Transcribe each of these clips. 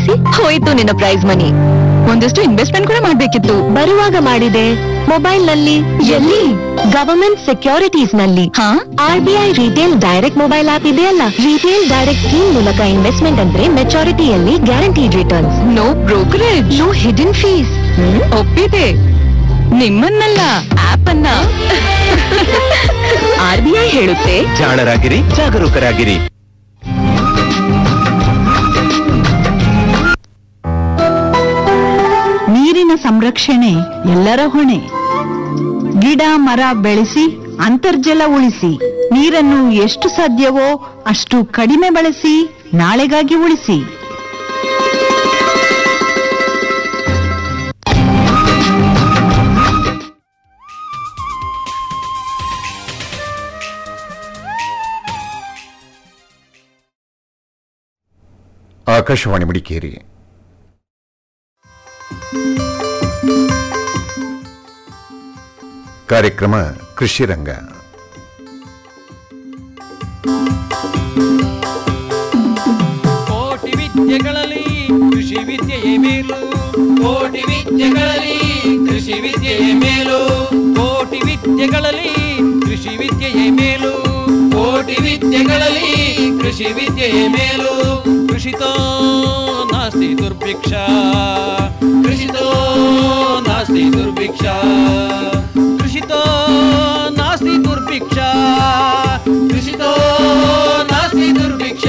ಕಳಿಸಿ ಹೋಯ್ತು ನಿನ್ನ ಪ್ರೈಸ್ ಮನಿ ಒಂದಷ್ಟು ಇನ್ವೆಸ್ಟ್ಮೆಂಟ್ ಕೂಡ ಮಾಡ್ಬೇಕಿತ್ತು ಬರುವಾಗ ಮಾಡಿದೆ ಮೊಬೈಲ್ ನಲ್ಲಿ ಎಲ್ಲಿ ಗವರ್ಮೆಂಟ್ ಸೆಕ್ಯೂರಿಟೀಸ್ ನಲ್ಲಿ ಹಾ RBI retail direct mobile app ಇದೆಯಲ್ಲ ರಿಟೇಲ್ ಡೈರೆಕ್ಟ್ ಸ್ಕೀಮ್ ಮೂಲಕ ಇನ್ವೆಸ್ಟ್ಮೆಂಟ್ ಅಂದ್ರೆ ಮೆಚಾರಿಟಿಯಲ್ಲಿ guaranteed returns no brokerage no hidden fees ಒಪ್ಪಿದೆ ನಿಮ್ಮನ್ನಲ್ಲ ಆಪ್ ಅನ್ನ ಆರ್ಬಿಐ ಹೇಳುತ್ತೆ ಜಾಣರಾಗಿರಿ ಜಾಗರೂಕರಾಗಿರಿ ನೀರಿನ ಸಂರಕ್ಷಣೆ ಎಲ್ಲರ ಹೊಣೆ ಗಿಡ ಮರ ಬೆಳೆಸಿ ಅಂತರ್ಜಲ ಉಳಿಸಿ ನೀರನ್ನು ಎಷ್ಟು ಸಾಧ್ಯವೋ ಅಷ್ಟು ಕಡಿಮೆ ಬಳಸಿ ನಾಳೆಗಾಗಿ ಉಳಿಸಿ ಆಕಾಶವಾಣಿ ಮಡಿಕೇರಿ ಕಾರ್ಯಕ್ರಮ ಕೃಷಿ ರಂಗ ಕೋಟಿ ವಿದ್ಯೆಗಳಲ್ಲಿ ಕೃಷಿ ವಿದ್ಯೆಯೇ ಮೇಲು ಕೋಟಿ ವಿದ್ಯೆಗಳಲ್ಲಿ ಕೃಷಿ ವಿದ್ಯೆಯೇ ಮೇಲು ಕೋಟಿ ವಿದ್ಯೆಗಳಲ್ಲಿ ಕೃಷಿ ವಿದ್ಯೆಯೇ ಮೇಲು ಕೋಟಿ ವಿದ್ಯೆಗಳಲ್ಲಿ ಕೃಷಿ ವಿದ್ಯೆಯೇ ಮೇಲು ಕೃಷಿತೋ ನಾಸ್ತಿ ದುರ್ಭಿಕ್ಷ ಕೃಷಿತೋ ನಾಸ್ತಿ ದುರ್ಭಿಕ್ಷ ಕೃಷಿತೋ ನಾಸ್ತಿ ದುರ್ಭಿಕ್ಷ ಕೃಷಿತೋ ನಾಸ್ತಿ ದುರ್ಭಿಕ್ಷ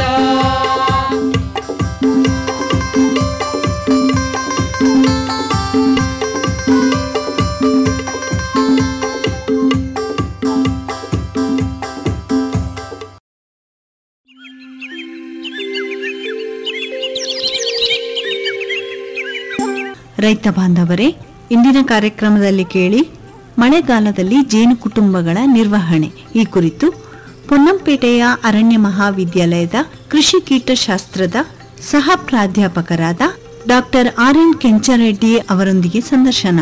ರೈತ ಬಾಂಧವರೇ ಇಂದಿನ ಕಾರ್ಯಕ್ರಮದಲ್ಲಿ ಕೇಳಿ ಮಳೆಗಾಲದಲ್ಲಿ ಜೇನು ಕುಟುಂಬಗಳ ನಿರ್ವಹಣೆ ಈ ಕುರಿತು ಪೊನ್ನಂಪೇಟೆಯ ಅರಣ್ಯ ಮಹಾವಿದ್ಯಾಲಯದ ಕೃಷಿ ಕೀಟಶಾಸ್ತ್ರದ ಸಹ ಪ್ರಾಧ್ಯಾಪಕರಾದ ಡಾಕ್ಟರ್ ಆರ್ ಎನ್ ಕೆಂಚರೆಡ್ಡಿ ಅವರೊಂದಿಗೆ ಸಂದರ್ಶನ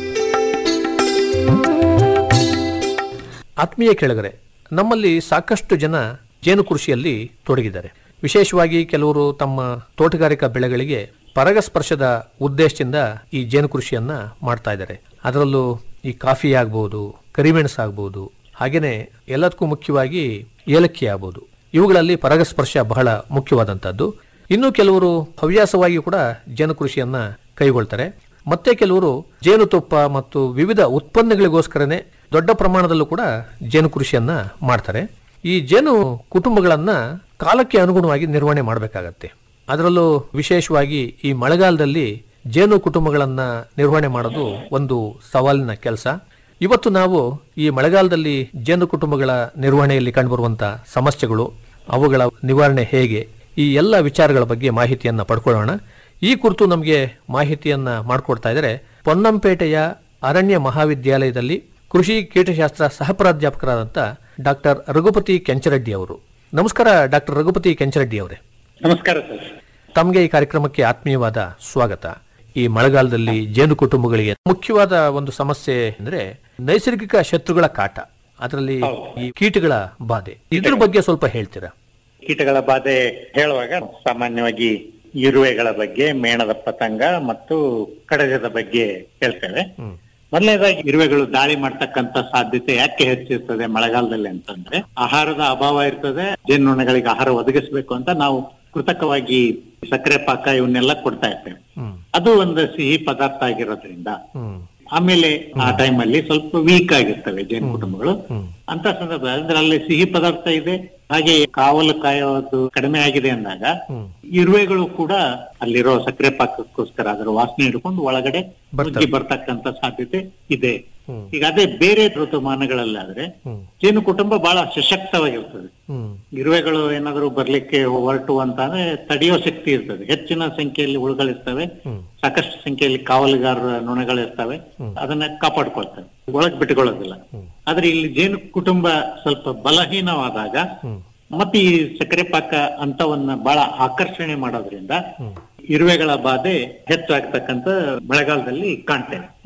ಆತ್ಮೀಯ ಕೆಳಗರೆ ನಮ್ಮಲ್ಲಿ ಸಾಕಷ್ಟು ಜನ ಜೇನು ಕೃಷಿಯಲ್ಲಿ ತೊಡಗಿದ್ದಾರೆ ವಿಶೇಷವಾಗಿ ಕೆಲವರು ತಮ್ಮ ತೋಟಗಾರಿಕಾ ಬೆಳೆಗಳಿಗೆ ಪರಾಗಸ್ಪರ್ಶದ ಉದ್ದೇಶದಿಂದ ಈ ಜೇನು ಕೃಷಿಯನ್ನ ಮಾಡ್ತಾ ಇದ್ದಾರೆ ಅದರಲ್ಲೂ ಈ ಕಾಫಿ ಆಗ್ಬೋದು ಕರಿಮೆಣಸು ಆಗ್ಬೋದು ಹಾಗೇನೆ ಎಲ್ಲದಕ್ಕೂ ಮುಖ್ಯವಾಗಿ ಏಲಕ್ಕಿ ಆಗ್ಬೋದು ಇವುಗಳಲ್ಲಿ ಪರಾಗಸ್ಪರ್ಶ ಬಹಳ ಮುಖ್ಯವಾದಂತದ್ದು ಇನ್ನು ಕೆಲವರು ಹವ್ಯಾಸವಾಗಿ ಕೂಡ ಜೇನು ಕೃಷಿಯನ್ನ ಕೈಗೊಳ್ತಾರೆ ಮತ್ತೆ ಕೆಲವರು ಜೇನುತುಪ್ಪ ಮತ್ತು ವಿವಿಧ ಉತ್ಪನ್ನಗಳಿಗೋಸ್ಕರನೇ ದೊಡ್ಡ ಪ್ರಮಾಣದಲ್ಲೂ ಕೂಡ ಜೇನು ಕೃಷಿಯನ್ನ ಮಾಡ್ತಾರೆ ಈ ಜೇನು ಕುಟುಂಬಗಳನ್ನ ಕಾಲಕ್ಕೆ ಅನುಗುಣವಾಗಿ ನಿರ್ವಹಣೆ ಮಾಡಬೇಕಾಗತ್ತೆ ಅದರಲ್ಲೂ ವಿಶೇಷವಾಗಿ ಈ ಮಳೆಗಾಲದಲ್ಲಿ ಜೇನು ಕುಟುಂಬಗಳನ್ನ ನಿರ್ವಹಣೆ ಮಾಡೋದು ಒಂದು ಸವಾಲಿನ ಕೆಲಸ ಇವತ್ತು ನಾವು ಈ ಮಳೆಗಾಲದಲ್ಲಿ ಜೇನು ಕುಟುಂಬಗಳ ನಿರ್ವಹಣೆಯಲ್ಲಿ ಕಂಡುಬರುವಂತ ಸಮಸ್ಯೆಗಳು ಅವುಗಳ ನಿವಾರಣೆ ಹೇಗೆ ಈ ಎಲ್ಲ ವಿಚಾರಗಳ ಬಗ್ಗೆ ಮಾಹಿತಿಯನ್ನ ಪಡ್ಕೊಳ್ಳೋಣ ಈ ಕುರಿತು ನಮಗೆ ಮಾಹಿತಿಯನ್ನ ಮಾಡಿಕೊಡ್ತಾ ಇದ್ದಾರೆ ಪೊನ್ನಂಪೇಟೆಯ ಅರಣ್ಯ ಮಹಾವಿದ್ಯಾಲಯದಲ್ಲಿ ಕೃಷಿ ಕೀಟಶಾಸ್ತ್ರ ಸಹ ಪ್ರಾಧ್ಯಾಪಕರಾದಂಥ ಡಾಕ್ಟರ್ ರಘುಪತಿ ಕೆಂಚರೆಡ್ಡಿ ಅವರು ನಮಸ್ಕಾರ ಡಾಕ್ಟರ್ ರಘುಪತಿ ಕೆಂಚರೆಡ್ಡಿ ಅವರೇ ನಮಸ್ಕಾರ ಸರ್ ತಮಗೆ ಈ ಕಾರ್ಯಕ್ರಮಕ್ಕೆ ಆತ್ಮೀಯವಾದ ಸ್ವಾಗತ ಈ ಮಳೆಗಾಲದಲ್ಲಿ ಜೇನು ಕುಟುಂಬಗಳಿಗೆ ಮುಖ್ಯವಾದ ಒಂದು ಸಮಸ್ಯೆ ಅಂದ್ರೆ ನೈಸರ್ಗಿಕ ಶತ್ರುಗಳ ಕಾಟ ಅದರಲ್ಲಿ ಈ ಕೀಟಗಳ ಬಾಧೆ ಇದ್ರ ಬಗ್ಗೆ ಸ್ವಲ್ಪ ಹೇಳ್ತೀರಾ ಕೀಟಗಳ ಬಾಧೆ ಹೇಳುವಾಗ ಸಾಮಾನ್ಯವಾಗಿ ಇರುವೆಗಳ ಬಗ್ಗೆ ಮೇಣದ ಪತಂಗ ಮತ್ತು ಕಡಜದ ಬಗ್ಗೆ ಹೇಳ್ತೇವೆ ಮೊದಲನೇದಾಗಿ ಇರುವೆಗಳು ದಾಳಿ ಮಾಡ್ತಕ್ಕಂತ ಸಾಧ್ಯತೆ ಯಾಕೆ ಹೆಚ್ಚಿರ್ತದೆ ಮಳೆಗಾಲದಲ್ಲಿ ಅಂತಂದ್ರೆ ಆಹಾರದ ಅಭಾವ ಇರ್ತದೆ ಜೇನುನೊಣಗಳಿಗೆ ಆಹಾರ ಒದಗಿಸಬೇಕು ಅಂತ ನಾವು ಕೃತಕವಾಗಿ ಸಕ್ಕರೆ ಪಾಕ ಇವನ್ನೆಲ್ಲ ಕೊಡ್ತಾ ಇರ್ತೇವೆ ಅದು ಒಂದು ಸಿಹಿ ಪದಾರ್ಥ ಆಗಿರೋದ್ರಿಂದ ಆಮೇಲೆ ಆ ಟೈಮಲ್ಲಿ ಸ್ವಲ್ಪ ವೀಕ್ ಆಗಿರ್ತವೆ ಜೇನು ಕುಟುಂಬಗಳು ಅಂತ ಸಂದರ್ಭ ಅಂದ್ರೆ ಅಲ್ಲಿ ಸಿಹಿ ಪದಾರ್ಥ ಇದೆ ಹಾಗೆ ಕಾವಲು ಕಾಯೋದು ಕಡಿಮೆ ಆಗಿದೆ ಅಂದಾಗ ಇರುವೆಗಳು ಕೂಡ ಅಲ್ಲಿರೋ ಸಕ್ಕರೆ ಪಾಕಕ್ಕೋಸ್ಕರ ಅದರ ವಾಸನೆ ಹಿಡ್ಕೊಂಡು ಒಳಗಡೆ ನುಗ್ಗಿ ಬರ್ತಕ್ಕಂತ ಸಾಧ್ಯತೆ ಇದೆ ಈಗ ಅದೇ ಬೇರೆ ಋತುಮಾನಗಳಲ್ಲಾದ್ರೆ ಜೇನು ಕುಟುಂಬ ಬಹಳ ಸಶಕ್ತವಾಗಿರ್ತದೆ ಇರುವೆಗಳು ಏನಾದ್ರು ಬರ್ಲಿಕ್ಕೆ ಹೊರಟು ಅಂತ ಅಂದ್ರೆ ತಡೆಯೋ ಶಕ್ತಿ ಇರ್ತದೆ ಹೆಚ್ಚಿನ ಸಂಖ್ಯೆಯಲ್ಲಿ ಹುಳುಗಳಿರ್ತವೆ ಸಾಕಷ್ಟು ಸಂಖ್ಯೆಯಲ್ಲಿ ಕಾವಲುಗಾರರ ನೊಣಗಳಿರ್ತವೆ ಅದನ್ನ ಕಾಪಾಡ್ಕೊಳ್ತವೆ ಒಳಗ್ ಬಿಟ್ಕೊಳ್ಳೋದಿಲ್ಲ ಆದ್ರೆ ಇಲ್ಲಿ ಜೇನು ಕುಟುಂಬ ಸ್ವಲ್ಪ ಬಲಹೀನವಾದಾಗ ಮತ್ತೆ ಈ ಸಕ್ಕರೆ ಪಾಕ ಅಂತವನ್ನ ಬಹಳ ಆಕರ್ಷಣೆ ಮಾಡೋದ್ರಿಂದ ಇರುವೆಗಳ ಬಾಧೆ ಹೆಚ್ಚಾಗ್ತಕ್ಕಂತ ಮಳೆಗಾಲದಲ್ಲಿ ಕಾಣ್ತೇವೆ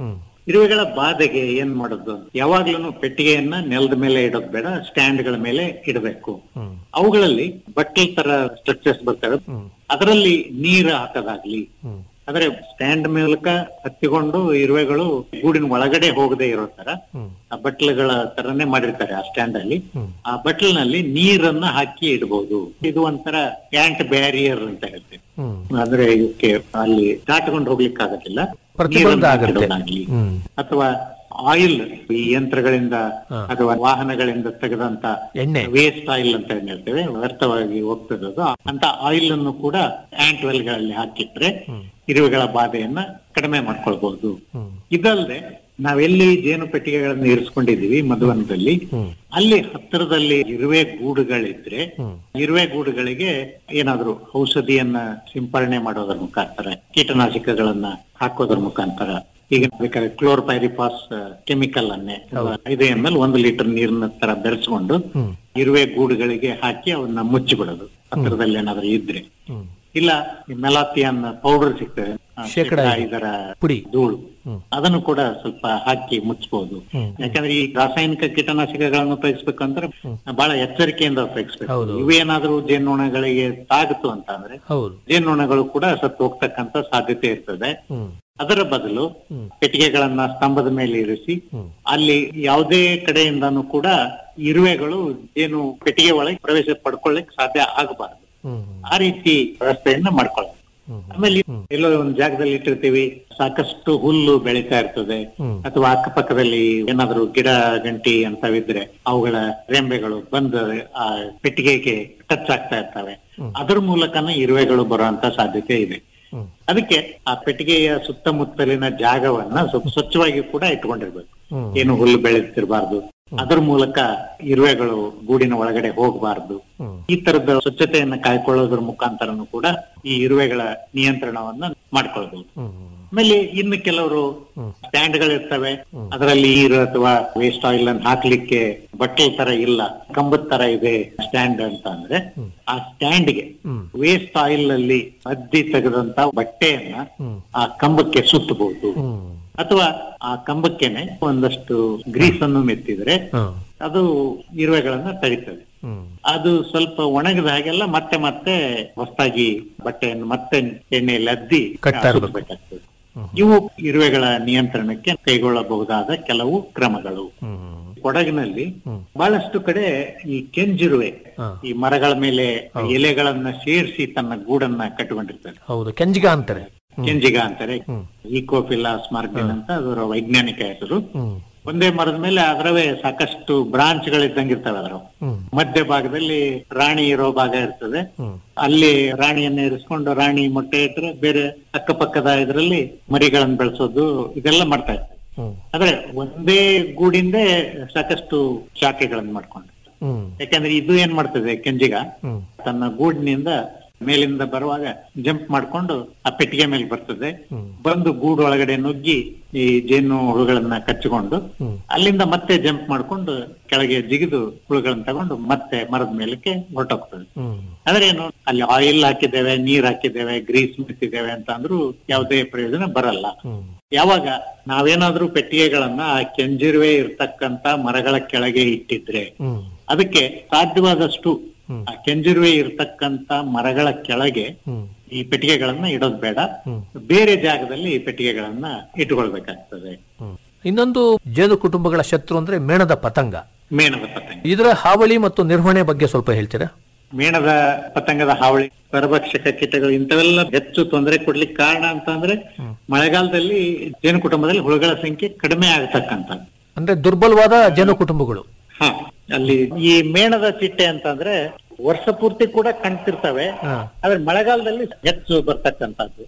ಇರುವೆಗಳ ಬಾಧೆಗೆ ಏನ್ ಮಾಡೋದು ಯಾವಾಗ್ಲೂ ಪೆಟ್ಟಿಗೆಯನ್ನ ನೆಲದ ಮೇಲೆ ಇಡೋದು ಬೇಡ ಸ್ಟ್ಯಾಂಡ್ ಗಳ ಮೇಲೆ ಇಡಬೇಕು ಅವುಗಳಲ್ಲಿ ಬಟ್ಟೆ ತರ ಸ್ಟ್ರಕ್ಚರ್ಸ್ ಬರ್ತವೆ ಅದರಲ್ಲಿ ನೀರು ಹಾಕೋದಾಗ್ಲಿ ಅಂದ್ರೆ ಸ್ಟ್ಯಾಂಡ್ ಮೂಲಕ ಹತ್ತಿಕೊಂಡು ಇರುವೆಗಳು ಗೂಡಿನ ಒಳಗಡೆ ಹೋಗದೆ ಇರೋ ತರ ಆ ಬಟ್ಲುಗಳ ತರನೇ ಮಾಡಿರ್ತಾರೆ ಆ ಸ್ಟ್ಯಾಂಡ್ ಅಲ್ಲಿ ಆ ಬಟ್ಲಿನಲ್ಲಿ ನೀರನ್ನ ಹಾಕಿ ಇಡಬಹುದು ಇದು ಒಂಥರ ಆಂಟ್ ಬ್ಯಾರಿಯರ್ ಅಂತ ಹೇಳ್ತೇವೆ ಅಂದ್ರೆ ಇವಕ್ಕೆ ಅಲ್ಲಿ ದಾಟಕೊಂಡು ಹೋಗ್ಲಿಕ್ಕೆ ಆಗೋದಿಲ್ಲ ಪ್ರತಿಬಂಧ ನೀರನ್ನ ಆಗತ್ತೆ. ಇಡೋದಾಗ್ಲಿ. ಹ್ಮ್. ಅಥವಾ ಆಯಿಲ್ ಈ ಯಂತ್ರಗಳಿಂದ ಅಥವಾ ವಾಹನಗಳಿಂದ ತೆಗೆದಂತ ಎಣ್ಣೆ. ವೇಸ್ಟ್ ಆಯಿಲ್ ಅಂತ ಏನ್ ಹೇಳ್ತೇವೆ ವ್ಯರ್ಥವಾಗಿ ಹೋಗ್ತದದು ಅಂತ ಆಯಿಲ್ ಅನ್ನು ಕೂಡ ಆಂಟ್ ವೆಲ್ ಗಳಲ್ಲಿ ಹಾಕಿಟ್ರೆ ಇರುವೆಗಳ ಬಾಧೆಯನ್ನ ಕಡಿಮೆ ಮಾಡ್ಕೊಳ್ಬಹುದು ಇದಲ್ಲದೆ ನಾವೆಲ್ಲಿ ಜೇನು ಪೆಟ್ಟಿಗೆಗಳನ್ನು ಇರಿಸ್ಕೊಂಡಿದೀವಿ ಮಧುವನದಲ್ಲಿ ಅಲ್ಲಿ ಹತ್ತಿರದಲ್ಲಿ ಇರುವೆ ಗೂಡುಗಳಿದ್ರೆ ಇರುವೆ ಗೂಡುಗಳಿಗೆ ಏನಾದ್ರು ಔಷಧಿಯನ್ನ ಸಿಂಪರಣೆ ಮಾಡೋದ್ರ ಮುಖಾಂತರ ಕೀಟನಾಶಕಗಳನ್ನ ಹಾಕೋದ್ರ ಮುಖಾಂತರ ಈಗ ಬೇಕಾದ್ರೆ ಕ್ಲೋರ್ಪೈರಿಪಾಸ್ ಕೆಮಿಕಲ್ ಅನ್ನೇ ಐದು ಎಂ ಎಲ್ ಒಂದು ಲೀಟರ್ ನೀರಿನ ತರ ಬೆರೆಸ್ಕೊಂಡು ಇರುವೆ ಗೂಡುಗಳಿಗೆ ಹಾಕಿ ಅವನ್ನ ಮುಚ್ಚಿಬಿಡೋದು ಹತ್ತಿರದಲ್ಲಿ ಏನಾದ್ರು ಇದ್ರೆ ಇಲ್ಲ ಮೆಲಾತಿಯನ್ ಪೌಡರ್ ಸಿಗ್ತದೆ ಆ, ಶೇಕಡ ಶೇಕಡ ಐದರ ಪುಡಿ. ಧೂಳು ಅದನ್ನು ಕೂಡ ಸ್ವಲ್ಪ ಹಾಕಿ ಮುಚ್ಚಬಹುದು ಯಾಕಂದ್ರೆ ಈ ರಾಸಾಯನಿಕ ಕೀಟನಾಶಕಗಳನ್ನು ಉಪಯೋಗಿಸ್ಬೇಕಂದ್ರೆ ಬಹಳ ಎಚ್ಚರಿಕೆಯಿಂದ ಉಪಯೋಗಿಸ್ಬೇಕು ಹೌದು. ಇವೇನಾದ್ರೂ ಜೇನುನೊಣಗಳಿಗೆ ತಾಗಿತು ಅಂತ ಅಂದ್ರೆ ಹೌದು ಜೇನುನೊಣಗಳು ಕೂಡ ಸತ್ತು ಹೋಗ್ತಕ್ಕಂತ ಸಾಧ್ಯತೆ ಇರ್ತದೆ ಅದರ ಬದಲು ಪೆಟ್ಟಿಗೆಗಳನ್ನ ಸ್ತಂಭದ ಮೇಲೆ ಇರಿಸಿ ಅಲ್ಲಿ ಯಾವುದೇ ಕಡೆಯಿಂದನೂ ಕೂಡ ಇರುವೆಗಳು ಏನು ಪೆಟ್ಟಿಗೆ ಒಳಗೆ ಪ್ರವೇಶ ಪಡ್ಕೊಳ್ಳಿಕ್ ಸಾಧ್ಯ ಆಗಬಾರದು ಆ ರೀತಿ ವ್ಯವಸ್ಥೆಯನ್ನ ಮಾಡ್ಕೊಳ್ಳೋದು ಆಮೇಲೆ ಎಲ್ಲೋ ಒಂದು ಜಾಗದಲ್ಲಿ ಇಟ್ಟಿರ್ತೀವಿ ಸಾಕಷ್ಟು ಹುಲ್ಲು ಬೆಳೀತಾ ಇರ್ತದೆ ಅಥವಾ ಅಕ್ಕಪಕ್ಕದಲ್ಲಿ ಏನಾದ್ರು ಗಿಡ ಗಂಟಿ ಅಂತವಿದ್ರೆ ಅವುಗಳ ರೆಂಬೆಗಳು ಬಂದು ಆ ಪೆಟ್ಟಿಗೆಗೆ ಟಚ್ ಆಗ್ತಾ ಇರ್ತವೆ ಅದ್ರ ಮೂಲಕನೇ ಇರುವೆಗಳು ಬರುವಂತ ಸಾಧ್ಯತೆ ಇದೆ ಅದಕ್ಕೆ ಆ ಪೆಟ್ಟಿಗೆಯ ಸುತ್ತಮುತ್ತಲಿನ ಜಾಗವನ್ನ ಸ್ವಲ್ಪ ಸ್ವಚ್ಛವಾಗಿ ಕೂಡ ಇಟ್ಕೊಂಡಿರ್ಬೇಕು ಏನು ಹುಲ್ಲು ಬೆಳೆತಿರಬಾರ್ದು ಅದರ ಮೂಲಕ ಇರುವೆಗಳು ಗೂಡಿನ ಒಳಗಡೆ ಹೋಗಬಾರ್ದು ಈ ತರದ ಸ್ವಚ್ಛತೆಯನ್ನ ಕಾಯ್ಕೊಳ್ಳೋದ್ರ ಮುಖಾಂತರನು ಕೂಡ ಈ ಇರುವೆಗಳ ನಿಯಂತ್ರಣವನ್ನ ಮಾಡ್ಕೊಳ್ಬಹುದು ಆಮೇಲೆ ಇನ್ನು ಕೆಲವರು ಸ್ಟ್ಯಾಂಡ್ ಗಳಿರ್ತವೆ ಅದರಲ್ಲಿ ನೀರು ಅಥವಾ ವೇಸ್ಟ್ ಆಯಿಲ್ ಅನ್ನು ಹಾಕ್ಲಿಕ್ಕೆ ಬಟ್ಟೆ ತರ ಇಲ್ಲ ಕಂಬದ ತರ ಇದೆ ಸ್ಟ್ಯಾಂಡ್ ಅಂತ ಅಂದ್ರೆ ಆ ಸ್ಟ್ಯಾಂಡ್ ಗೆ ವೇಸ್ಟ್ ಆಯಿಲ್ ಅಲ್ಲಿ ಅದ್ದಿ ತೆಗೆದಂತ ಬಟ್ಟೆಯನ್ನ ಆ ಕಂಬಕ್ಕೆ ಸುತ್ತಬಹುದು ಅಥವಾ ಆ ಕಂಬಕ್ಕೆನೆ ಒಂದಷ್ಟು ಗ್ರೀಸ್ ಅನ್ನು ಮೆತ್ತಿದ್ರೆ ಅದು ಇರುವೆಗಳನ್ನ ತಡಿತದೆ ಅದು ಸ್ವಲ್ಪ ಒಣಗಿದ ಹಾಗೆಲ್ಲ ಮತ್ತೆ ಮತ್ತೆ ಹೊಸದಾಗಿ ಬಟ್ಟೆಯನ್ನು ಮತ್ತೆ ಎಣ್ಣೆಯಲ್ಲಿ ಅದ್ದಿ ಕಟ್ತಾ ಇರ್ಬೇಕು. ಸುತ್ತಬೇಕಾಗ್ತದೆ ಇವು ಇರುವೆಗಳ ನಿಯಂತ್ರಣಕ್ಕೆ ಕೈಗೊಳ್ಳಬಹುದಾದ ಕೆಲವು ಕ್ರಮಗಳು ಕೊಡಗಿನಲ್ಲಿ ಬಹಳಷ್ಟು ಕಡೆ ಈ ಕೆಂಜಿರುವೆ ಈ ಮರಗಳ ಮೇಲೆ ಎಲೆಗಳನ್ನ ಸೇರಿಸಿ ತನ್ನ ಗೂಡನ್ನ ಕಟ್ಟಿಕೊಂಡಿರ್ತದೆ ಹೌದು ಕೆಂಜಿಗ ಅಂತಾರೆ ಕೆಂಜಿಗ ಅಂತಾರೆ ಈಕೋಫಿಲಾ ಸ್ಮಾರ್ಗನ್ ಅಂತ ಅದರ ವೈಜ್ಞಾನಿಕ ಹೆಸರು ಒಂದೇ ಮರದ ಮೇಲೆ ಅದರವೇ ಸಾಕಷ್ಟು ಬ್ರಾಂಚ್ ಗಳಿದ್ದಂಗಿರ್ತವೆ ಅದರ ಮಧ್ಯ ಭಾಗದಲ್ಲಿ ರಾಣಿ ಇರೋ ಭಾಗ ಇರ್ತದೆ ಅಲ್ಲಿ ರಾಣಿಯನ್ನ ಇರಿಸ್ಕೊಂಡು ರಾಣಿ ಮೊಟ್ಟೆ ಇಟ್ರೆ ಬೇರೆ ಅಕ್ಕಪಕ್ಕದ ಇದರಲ್ಲಿ ಮರಿಗಳನ್ನ ಬೆಳೆಸೋದು ಇದೆಲ್ಲ ಮಾಡ್ತಾ ಇರ್ತಾರೆ ಆದ್ರೆ ಒಂದೇ ಗೂಡಿಂದೇ ಸಾಕಷ್ಟು ಶಾಖೆಗಳನ್ನ ಮಾಡ್ಕೊಂಡು ಯಾಕಂದ್ರೆ ಇದು ಏನ್ ಮಾಡ್ತದೆ ಕೆಂಜಿಗ ತನ್ನ ಗೂಡಿನಿಂದ ಮೇಲಿಂದ ಬರುವಾಗ ಜಂಪ್ ಮಾಡ್ಕೊಂಡು ಆ ಪೆಟ್ಟಿಗೆ ಮೇಲೆ ಬರ್ತದೆ ಬಂದು ಗೂಡು ಒಳಗಡೆ ನುಗ್ಗಿ ಈ ಜೇನು ಹುಳುಗಳನ್ನ ಕಚ್ಚಿಕೊಂಡು ಅಲ್ಲಿಂದ ಮತ್ತೆ ಜಂಪ್ ಮಾಡ್ಕೊಂಡು ಕೆಳಗೆ ಜಿಗಿದು ಹುಳುಗಳನ್ನ ತಗೊಂಡು ಮತ್ತೆ ಮರದ ಮೇಲಕ್ಕೆ ಹೊರಟೋಗ್ತದೆ ಆದ್ರೆ ಏನು ಅಲ್ಲಿ ಆಯಿಲ್ ಹಾಕಿದ್ದೇವೆ ನೀರ್ ಹಾಕಿದ್ದೇವೆ ಗ್ರೀಸ್ ಮೆತ್ತಿದ್ದೇವೆ ಅಂತ ಅಂದ್ರೂ ಯಾವುದೇ ಪ್ರಯೋಜನ ಬರಲ್ಲ ಯಾವಾಗ ನಾವೇನಾದ್ರೂ ಪೆಟ್ಟಿಗೆಗಳನ್ನ ಆ ಕೆಂಜಿರುವೆ ಇರ್ತಕ್ಕಂತ ಮರಗಳ ಕೆಳಗೆ ಇಟ್ಟಿದ್ರೆ ಅದಕ್ಕೆ ಸಾಧ್ಯವಾದಷ್ಟು ಆ ಕೆಂಜಿರುವೆ ಇರ್ತಕ್ಕಂತ ಮರಗಳ ಕೆಳಗೆ ಈ ಪೆಟ್ಟಿಗೆಗಳನ್ನ ಇಡೋದು ಬೇಡ ಬೇರೆ ಜಾಗದಲ್ಲಿ ಈ ಪೆಟ್ಟಿಗೆಗಳನ್ನ ಇಟ್ಕೊಳ್ಬೇಕಾಗ್ತದೆ ಇನ್ನೊಂದು ಜೇನು ಕುಟುಂಬಗಳ ಶತ್ರು ಅಂದ್ರೆ ಮೇಣದ ಪತಂಗ ಮೇಣದ ಪತಂಗ ಇದರ ಹಾವಳಿ ಮತ್ತು ನಿರ್ವಹಣೆ ಬಗ್ಗೆ ಸ್ವಲ್ಪ ಹೇಳ್ತೀರಾ ಮೇಣದ ಪತಂಗದ ಹಾವಳಿ ಪರಭಕ್ಷಕ ಕೀಟಗಳು ಇಂಥವೆಲ್ಲ ಹೆಚ್ಚು ತೊಂದರೆ ಕೊಡ್ಲಿಕ್ಕೆ ಕಾರಣ ಅಂತ ಅಂದ್ರೆ ಮಳೆಗಾಲದಲ್ಲಿ ಜೇನು ಕುಟುಂಬದಲ್ಲಿ ಹುಳುಗಳ ಸಂಖ್ಯೆ ಕಡಿಮೆ ಆಗತಕ್ಕಂಥದ್ದು ಅಂದ್ರೆ ದುರ್ಬಲವಾದ ಜೇನು ಕುಟುಂಬಗಳು ಹ ಅಲ್ಲಿ ಈ ಮೇಣದ ಚಿಟ್ಟೆ ಅಂತಂದ್ರೆ ವರ್ಷ ಪೂರ್ತಿ ಕೂಡ ಕಾಣ್ತಿರ್ತವೆ ಆದ್ರೆ ಮಳೆಗಾಲದಲ್ಲಿ ಹೆಚ್ಚು ಬರ್ತಕ್ಕಂಥದ್ದು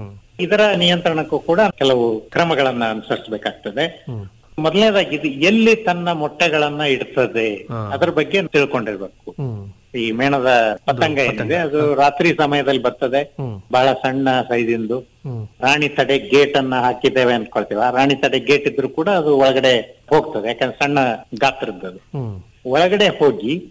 ಇದರ ನಿಯಂತ್ರಣಕ್ಕೂ ಕೂಡ ಕೆಲವು ಕ್ರಮಗಳನ್ನ ಅನುಸರಿಸಬೇಕಾಗ್ತದೆ ಮೊದಲನೇದಾಗಿ ಇದು ಎಲ್ಲಿ ತನ್ನ ಮೊಟ್ಟೆಗಳನ್ನ ಇಡ್ತದೆ ಅದ್ರ ಬಗ್ಗೆ ತಿಳ್ಕೊಂಡಿರ್ಬೇಕು ಈ ಮೇಣದ ಪತಂಗ ಏನಿದೆ ಅದು ರಾತ್ರಿ ಸಮಯದಲ್ಲಿ ಬರ್ತದೆ ಬಹಳ ಸಣ್ಣ ಸೈಜಿಂದು ರಾಣಿ ತಡೆ ಗೇಟ್ ಅನ್ನ ಹಾಕಿದ್ದೇವೆ ಅನ್ಕೊಳ್ತೀವಿ ಆ ರಾಣಿ ತಡೆ ಗೇಟ್ ಇದ್ರು ಕೂಡ ಅದು ಒಳಗಡೆ ಹೋಗ್ತದೆ ಯಾಕಂದ್ರೆ ಸಣ್ಣ ಗಾತ್ರದ್ದು ಅದು ಒಳಗಡೆ ಹೋಗಿ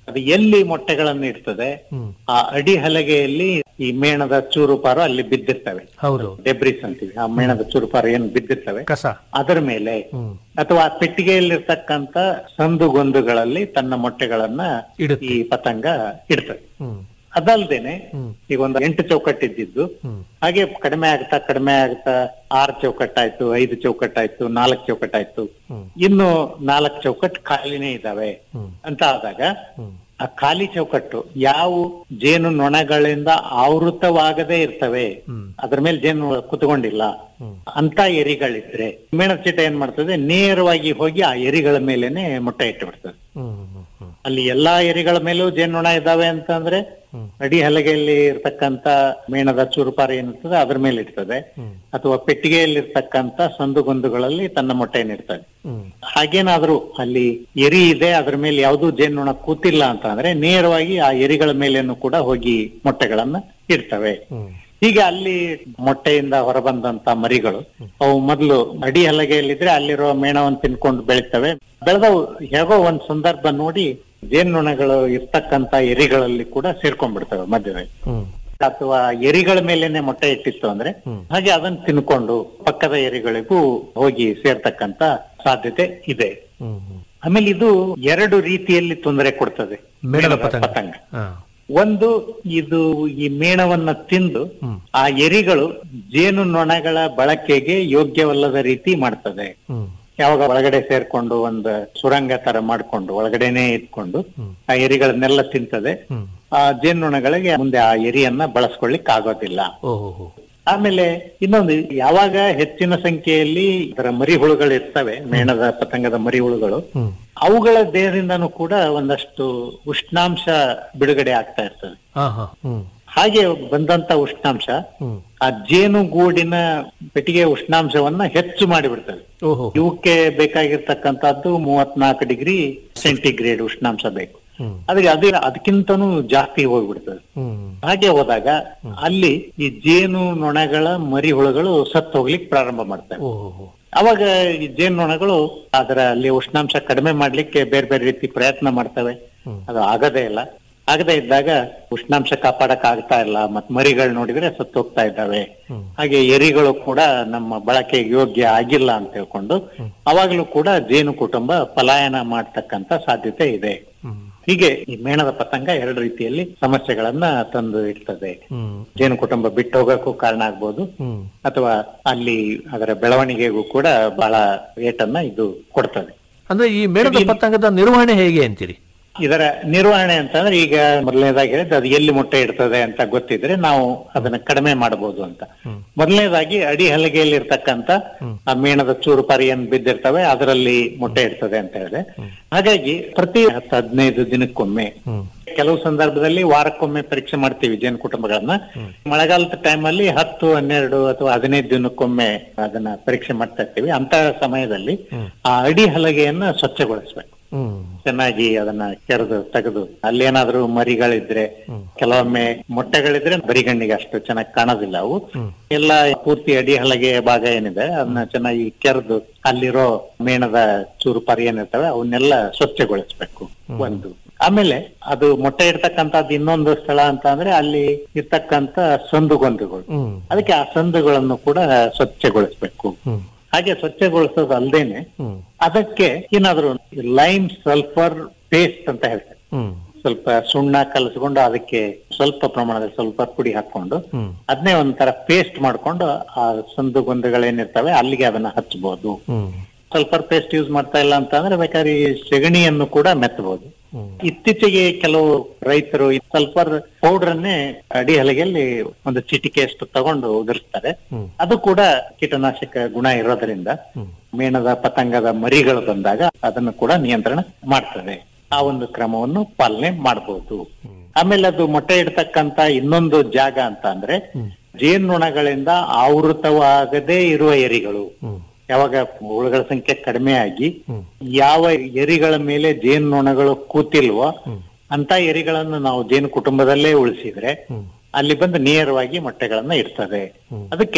ಅದು ಎಲ್ಲಿ ಮೊಟ್ಟೆಗಳನ್ನು ಇಡ್ತದೆ ಆ ಅಡಿ ಹಲಗೆಯಲ್ಲಿ ಈ ಮೇಣದ ಚೂರುಪಾರು ಅಲ್ಲಿ ಬಿದ್ದಿರ್ತವೆ ಹೌದು ಡೆಬ್ರಿಸ್ ಅಂತೀವಿ ಆ ಮೇಣದ ಚೂರುಪಾರು ಏನು ಬಿದ್ದಿರ್ತವೆ ಕಸ ಅದರ ಮೇಲೆ ಅಥವಾ ಆ ಪೆಟ್ಟಿಗೆಯಲ್ಲಿರ್ತಕ್ಕಂತ ಸಂದುಗೊಂದುಗಳಲ್ಲಿ ತನ್ನ ಮೊಟ್ಟೆಗಳನ್ನ ಇಡುತ್ತೆ. ಈ ಪತಂಗ ಇಡ್ತದೆ ಹ್ಮ್ ಅದಲ್ದೇನೆ ಈಗ ಒಂದು ಎಂಟು ಚೌಕಟ್ಟಿದ್ದು ಹಾಗೆ ಕಡಿಮೆ ಆಗ್ತಾ ಕಡಿಮೆ ಆಗ್ತಾ ಆರು ಚೌಕಟ್ಟಾಯ್ತು ಐದು ಚೌಕಟ್ಟಾಯ್ತು ನಾಲ್ಕು ಚೌಕಟ್ಟಾಯ್ತು ಇನ್ನು ನಾಲ್ಕು ಚೌಕಟ್ಟು ಖಾಲಿನೇ ಇದಾವೆ ಅಂತ ಆದಾಗ ಆ ಖಾಲಿ ಚೌಕಟ್ಟು ಯಾವ ಜೇನು ನೊಣಗಳಿಂದ ಆವೃತವಾಗದೇ ಇರ್ತವೆ ಅದ್ರ ಮೇಲೆ ಜೇನು ಕುತ್ಕೊಂಡಿಲ್ಲ ಅಂತ ಎರಿಗಳಿದ್ರೆ ಮೇಣದ ಚೀಟ ಏನ್ ಮಾಡ್ತದೆ ನೇರವಾಗಿ ಹೋಗಿ ಆ ಎರಿಗಳ ಮೇಲೆನೆ ಮೊಟ್ಟೆ ಇಟ್ಟು ಬಿಡ್ತದೆ ಹ್ಮ್ ಹ್ಮ್ ಹ್ಮ್ ಅಲ್ಲಿ ಎಲ್ಲಾ ಎರಿಗಳ ಮೇಲೂ ಜೇನುನೊಣ ಇದಾವೆ ಅಂತಂದ್ರೆ ಅಡಿ ಹಲಗೆಯಲ್ಲಿ ಇರ್ತಕ್ಕಂತ ಮೇಣದ ಚೂರುಪಾರ ಏನಿರ್ತದೆ ಅದ್ರ ಮೇಲೆ ಇರ್ತದೆ ಅಥವಾ ಪೆಟ್ಟಿಗೆಯಲ್ಲಿರ್ತಕ್ಕಂತ ಸಂದುಗೊಂದುಗಳಲ್ಲಿ ತನ್ನ ಮೊಟ್ಟೆಯನ್ನು ಇಡ್ತದೆ ಹಾಗೇನಾದ್ರೂ ಅಲ್ಲಿ ಎರಿ ಇದೆ ಅದ್ರ ಮೇಲೆ ಯಾವ್ದು ಜೇನುನೊಣ ಕೂತಿಲ್ಲ ಅಂತ ಅಂದ್ರೆ ನೇರವಾಗಿ ಆ ಎರಿಗಳ ಮೇಲೇನು ಕೂಡ ಹೋಗಿ ಮೊಟ್ಟೆಗಳನ್ನ ಇಡ್ತವೆ ಹೀಗೆ ಅಲ್ಲಿ ಮೊಟ್ಟೆಯಿಂದ ಹೊರಬಂದಂತ ಮರಿಗಳು ಅವು ಮೊದಲು ಅಡಿ ಹಲಗೆಯಲ್ಲಿದ್ರೆ ಅಲ್ಲಿರೋ ಮೇಣವನ್ನು ತಿನ್ಕೊಂಡು ಬೆಳಿತವೆ ಬೆಳೆದವು ಹೇಗೋ ಒಂದ್ ಸಂದರ್ಭ ನೋಡಿ ಜೇನುನೊಣಗಳು ಇರ್ತಕ್ಕಂತ ಎರಿಗಳಲ್ಲಿ ಕೂಡ ಸೇರ್ಕೊಂಡ್ಬಿಡ್ತವೆ ಮಧ್ಯದಲ್ಲಿ ಹ್ಮ್ ಅಥವಾ ಎರಿಗಳ ಮೇಲೇನೆ ಮೊಟ್ಟೆ ಇಟ್ಟಿತ್ತು ಅಂದ್ರೆ ಹಾಗೆ ಅದನ್ನ ತಿನ್ಕೊಂಡು ಪಕ್ಕದ ಎರಿಗಳಿಗೂ ಹೋಗಿ ಸೇರ್ತಕ್ಕಂತ ಸಾಧ್ಯತೆ ಇದೆ ಹ್ಮ್ ಹ್ಮ್ ಆಮೇಲೆ ಇದು ಎರಡು ರೀತಿಯಲ್ಲಿ ತೊಂದರೆ ಕೊಡ್ತದೆ ಮೇಣದ ಮೇಣದ ಪತಂಗ ಪತಂಗ ಹಾ ಒಂದು ಇದು ಈ ಮೇಣವನ್ನ ತಿಂದು ಆ ಎರಿಗಳು ಜೇನು ನೊಣಗಳ ಬಳಕೆಗೆ ಯೋಗ್ಯವಲ್ಲದ ರೀತಿ ಮಾಡ್ತದೆ ಹ್ಮ್ ಯಾವಾಗ ಒಳಗಡೆ ಸೇರ್ಕೊಂಡು ಒಂದು ಸುರಂಗ ತರ ಮಾಡ್ಕೊಂಡು ಒಳಗಡೆನೆ ಇಟ್ಕೊಂಡು ಆ ಎರಿಗಳನ್ನೆಲ್ಲ ತಿಂತದೆ ಹ್ಮ್ ಆ ಜೇನುನೊಣಗಳಿಗೆ ಮುಂದೆ ಆ ಎರಿಯನ್ನ ಬಳಸ್ಕೊಳ್ಳಿಕ್ ಆಗೋದಿಲ್ಲ ಓಹೋ ಆಮೇಲೆ ಇನ್ನೊಂದು ಯಾವಾಗ ಹೆಚ್ಚಿನ ಸಂಖ್ಯೆಯಲ್ಲಿ ಇದರ ಮರಿಹುಳುಗಳು ಇರ್ತವೆ ಮೇಣದ ಪತಂಗದ ಮರಿಹುಳುಗಳು ಹ್ಮ್ ಅವುಗಳ ದೇಹದಿಂದನೂ ಕೂಡ ಒಂದಷ್ಟು ಉಷ್ಣಾಂಶ ಬಿಡುಗಡೆ ಆಗ್ತಾ ಇರ್ತದೆ ಹಾ ಹಾ ಹ್ಮ್ ಹಾಗೆ ಬಂದಂತ ಉಷ್ಣಾಂಶ ಹ್ಮ್ ಆ ಜೇನುಗೂಡಿನ ಪೆಟ್ಟಿಗೆ ಉಷ್ಣಾಂಶವನ್ನ ಹೆಚ್ಚು ಮಾಡಿಬಿಡ್ತದೆ ಓಹೋ ಇವಕ್ಕೆ ಬೇಕಾಗಿರ್ತಕ್ಕಂಥದ್ದು ಮೂವತ್ನಾಲ್ಕು ಡಿಗ್ರಿ ಸೆಂಟಿಗ್ರೇಡ್ ಉಷ್ಣಾಂಶ ಬೇಕು ಹ್ಮ್ ಅದಕ್ಕೆ ಅದೇ ಅದಕ್ಕಿಂತನೂ ಜಾಸ್ತಿ ಹೋಗ್ಬಿಡ್ತದೆ ಹ್ಮ್ ಹಾಗೆ ಹೋದಾಗ ಅಲ್ಲಿ ಈ ಜೇನು ನೊಣಗಳ ಮರಿ ಹುಳುಗಳು ಸತ್ತು ಹೋಗ್ಲಿಕ್ಕೆ ಪ್ರಾರಂಭ ಮಾಡ್ತವೆ ಓಹೋ ಅವಾಗ ಈ ಜೇನು ನೊಣಗಳು ಅದರ ಅಲ್ಲಿ ಉಷ್ಣಾಂಶ ಕಡಿಮೆ ಮಾಡ್ಲಿಕ್ಕೆ ಬೇರೆ ಬೇರೆ ರೀತಿ ಪ್ರಯತ್ನ ಮಾಡ್ತವೆ ಅದು ಆಗದೇ ಇಲ್ಲ ಆಗದೇ ಇದ್ದಾಗ ಉಷ್ಣಾಂಶ ಕಾಪಾಡಕ್ ಆಗ್ತಾ ಇಲ್ಲ ಮತ್ ಮರಿಗಳು ನೋಡಿದ್ರೆ ಸತ್ತು ಹೋಗ್ತಾ ಇದ್ದಾವೆ ಹಾಗೆ ಎರಿಗಳು ಕೂಡ ನಮ್ಮ ಬಳಕೆಗೆ ಯೋಗ್ಯ ಆಗಿಲ್ಲ ಅಂತ ಹೇಳ್ಕೊಂಡು ಅವಾಗ್ಲೂ ಕೂಡ ಜೇನು ಕುಟುಂಬ ಪಲಾಯನ ಮಾಡ್ತಕ್ಕಂತ ಸಾಧ್ಯತೆ ಇದೆ ಹ್ಮ್ ಹೀಗೆ ಈ ಮೇಣದ ಪತಂಗ ಎರಡು ರೀತಿಯಲ್ಲಿ ಸಮಸ್ಯೆಗಳನ್ನ ತಂದು ಇಡ್ತದೆ ಹ್ಮ್ ಜೇನು ಕುಟುಂಬ ಬಿಟ್ಟು ಹೋಗಕ್ಕೂ ಕಾರಣ ಆಗ್ಬೋದು ಹ್ಮ್ ಅಥವಾ ಅಲ್ಲಿ ಅದರ ಬೆಳವಣಿಗೆಗೂ ಕೂಡ ಬಹಳ ಏಟನ್ನ ಇದು ಕೊಡ್ತದೆ ಅಂದ್ರೆ ಈ ಮೇಣದ ಪತಂಗದ ನಿರ್ವಹಣೆ ಹೇಗೆ ಅಂತೀರಿ ಇದರ ನಿರ್ವಹಣೆ ಅಂತಂದ್ರೆ ಈಗ ಮೊದಲನೇದಾಗಿ ಹೇಳಿದ್ರೆ ಅದು ಎಲ್ಲಿ ಮೊಟ್ಟೆ ಇಡ್ತದೆ ಅಂತ ಗೊತ್ತಿದ್ರೆ ನಾವು ಅದನ್ನ ಕಡಿಮೆ ಮಾಡಬಹುದು ಅಂತ ಮೊದಲನೇದಾಗಿ ಅಡಿ ಹಲಗೆಯಲ್ಲಿ ಇರ್ತಕ್ಕಂತ ಆ ಮೇಣದ ಚೂರು ಪರಿ ಏನ್ ಬಿದ್ದಿರ್ತವೆ ಅದರಲ್ಲಿ ಮೊಟ್ಟೆ ಇಡ್ತದೆ ಅಂತ ಹೇಳಿದೆ ಹಾಗಾಗಿ ಪ್ರತಿ ಹತ್ತು ಹದಿನೈದು ದಿನಕ್ಕೊಮ್ಮೆ ಕೆಲವು ಸಂದರ್ಭದಲ್ಲಿ ವಾರಕ್ಕೊಮ್ಮೆ ಪರೀಕ್ಷೆ ಮಾಡ್ತೀವಿ ಜೇನು ಕುಟುಂಬಗಳನ್ನ ಮಳೆಗಾಲದ ಟೈಮ್ ಅಲ್ಲಿ ಹತ್ತು ಹನ್ನೆರಡು ಅಥವಾ ಹದಿನೈದು ದಿನಕ್ಕೊಮ್ಮೆ ಅದನ್ನ ಪರೀಕ್ಷೆ ಮಾಡ್ತಾ ಇರ್ತೀವಿ ಅಂತ ಸಮಯದಲ್ಲಿ ಆ ಅಡಿ ಹಲಗೆಯನ್ನ ಸ್ವಚ್ಛಗೊಳಿಸ್ಬೇಕು ಹ್ಮ್ ಚೆನ್ನಾಗಿ ಅದನ್ನ ಕೆರೆದು ತೆಗೆದು ಅಲ್ಲೇನಾದ್ರೂ ಮರಿಗಳಿದ್ರೆ ಕೆಲವೊಮ್ಮೆ ಮೊಟ್ಟೆಗಳಿದ್ರೆ ಬರಿಗಣ್ಣಿಗೆ ಅಷ್ಟು ಚೆನ್ನಾಗಿ ಕಾಣೋದಿಲ್ಲ ಅವು ಎಲ್ಲ ಪೂರ್ತಿ ಅಡಿ ಹಲಗೆ ಭಾಗ ಏನಿದೆ ಅದನ್ನ ಚೆನ್ನಾಗಿ ಕೆರೆದು ಅಲ್ಲಿರೋ ಮೇಣದ ಚೂರು ಪರಿ ಏನಿರ್ತವೆ ಅವನ್ನೆಲ್ಲ ಸ್ವಚ್ಛಗೊಳಿಸ್ಬೇಕು ಒಂದು ಆಮೇಲೆ ಅದು ಮೊಟ್ಟೆ ಇಡ್ತಕ್ಕಂಥದ್ದು ಇನ್ನೊಂದು ಸ್ಥಳ ಅಂತ ಅಂದ್ರೆ ಅಲ್ಲಿ ಇರ್ತಕ್ಕಂತ ಸಂದುಗೊಂದುಗಳು ಹ್ಮ್ ಅದಕ್ಕೆ ಆ ಸಂದುಗಳನ್ನು ಕೂಡ ಸ್ವಚ್ಛಗೊಳಿಸ್ಬೇಕು ಹ್ಮ್ ಹಾಗೆ ಸ್ವಚ್ಛಗೊಳಿಸೋದು ಅಲ್ದೇನೆ ಹ್ಮ್ ಅದಕ್ಕೆ ಏನಾದ್ರು ಲೈಮ್ ಸಲ್ಫರ್ ಪೇಸ್ಟ್ ಅಂತ ಹೇಳ್ತಾರೆ ಹ್ಮ್ ಸ್ವಲ್ಪ ಸುಣ್ಣ ಕಲಸ್ಕೊಂಡು ಅದಕ್ಕೆ ಸ್ವಲ್ಪ ಪ್ರಮಾಣದಲ್ಲಿ ಸ್ವಲ್ಪ ಪುಡಿ ಹಾಕೊಂಡು ಹ್ಮ್ ಅದನ್ನೇ ಒಂಥರ ಪೇಸ್ಟ್ ಮಾಡ್ಕೊಂಡು ಆ ಸಂದು ಗೊಂದುಗಳೇನಿರ್ತವೆ ಅಲ್ಲಿಗೆ ಅದನ್ನ ಹಚ್ಚಬಹುದು ಹ್ಮ್ ಸಲ್ಫರ್ ಪೇಸ್ಟ್ ಯೂಸ್ ಮಾಡ್ತಾ ಇಲ್ಲ ಅಂತ ಅಂದ್ರೆ ಬೇಕಾದ್ರೆ ಈ ಸೆಗಣಿಯನ್ನು ಕೂಡ ಮೆತ್ತಬಹುದು ಹ್ಮ್ ಇತ್ತೀಚೆಗೆ ಕೆಲವು ರೈತರು ಈ ಸಲ್ಫರ್ ಪೌಡರ್ ಅನ್ನೇ ಅಡಿ ಹಲಗೆಯಲ್ಲಿ ಒಂದು ಚಿಟಿಕೆಯಷ್ಟು ತಗೊಂಡು ಉದುರಿಸ್ತಾರೆ ಹ್ಮ್. ಅದು ಕೂಡ ಕೀಟನಾಶಕ ಗುಣ ಇರೋದ್ರಿಂದ ಮೇಣದ ಪತಂಗದ ಮರಿಗಳು ಬಂದಾಗ ಅದನ್ನು ಕೂಡ ನಿಯಂತ್ರಣ ಮಾಡ್ತದೆ ಆ ಒಂದು ಕ್ರಮವನ್ನು ಪಾಲನೆ ಮಾಡಬಹುದು ಆಮೇಲೆ ಅದು ಮೊಟ್ಟೆ ಇಡ್ತಕ್ಕಂತ ಇನ್ನೊಂದು ಜಾಗ ಅಂತ ಅಂದ್ರೆ ಜೇನುನೊಣಗಳಿಂದ ಆವೃತವಾಗದೇ ಇರುವ ಎರಿಗಳು ಹ್ಮ್ ಯಾವಾಗ ಹುಳುಗಳ ಸಂಖ್ಯೆ ಕಡಿಮೆ ಆಗಿ ಹ್ಮ್. ಯಾವ ಎರಿಗಳ ಮೇಲೆ ಜೇನುನೊಣಗಳು ಕೂತಿಲ್ವೋ ಅಂತ ಎರಿಗಳನ್ನು ನಾವು ಜೇನು ಕುಟುಂಬದಲ್ಲೇ ಉಳಿಸಿದ್ರೆ ಅಲ್ಲಿ ಬಂದು ನೇರವಾಗಿ ಮೊಟ್ಟೆಗಳನ್ನ ಇಡ್ತದೆ ಅದಕ್ಕೆ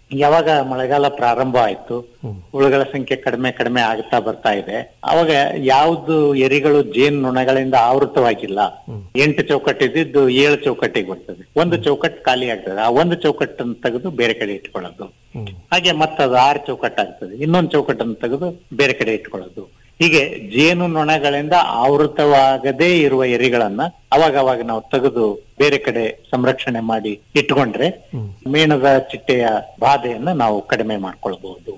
ಯಾವಾಗ ಮಳೆಗಾಲ ಪ್ರಾರಂಭ ಆಯ್ತು ಹುಳುಗಳ ಸಂಖ್ಯೆ ಕಡಿಮೆ ಕಡಿಮೆ ಆಗ್ತಾ ಬರ್ತಾ ಇದೆ ಅವಾಗ ಯಾವ್ದು ಎರಿಗಳು ಜೇನು ನೊಣಗಳಿಂದ ಆವೃತವಾಗಿಲ್ಲ ಎಂಟು ಚೌಕಟ್ಟಿದ್ದು ಏಳು ಚೌಕಟ್ಟಿಗೆ ಬರ್ತದೆ ಒಂದು ಚೌಕಟ್ಟು ಖಾಲಿ ಆಗ್ತದೆ ಆ ಒಂದು ಚೌಕಟ್ಟನ್ನು ತೆಗೆದು ಬೇರೆ ಕಡೆ ಇಟ್ಕೊಳ್ಳೋದು ಹಾಗೆ ಮತ್ತದು ಆರು ಚೌಕಟ್ಟಾಗ್ತದೆ ಇನ್ನೊಂದು ಚೌಕಟ್ಟನ್ನು ತೆಗೆದು ಬೇರೆ ಕಡೆ ಇಟ್ಕೊಳ್ಳೋದು ಹೀಗೆ ಜೇನು ನೊಣಗಳಿಂದ ಆವೃತವಾಗದೇ ಇರುವ ಎರಿಗಳನ್ನ ಅವಾಗ ಅವಾಗ ನಾವು ತೆಗೆದು ಬೇರೆ ಕಡೆ ಸಂರಕ್ಷಣೆ ಮಾಡಿ ಇಟ್ಕೊಂಡ್ರೆ ಮೇಣದ ಚಿಟ್ಟೆಯ ಬಾಧೆಯನ್ನ ನಾವು ಕಡಿಮೆ ಮಾಡ್ಕೊಳ್ಬಹುದು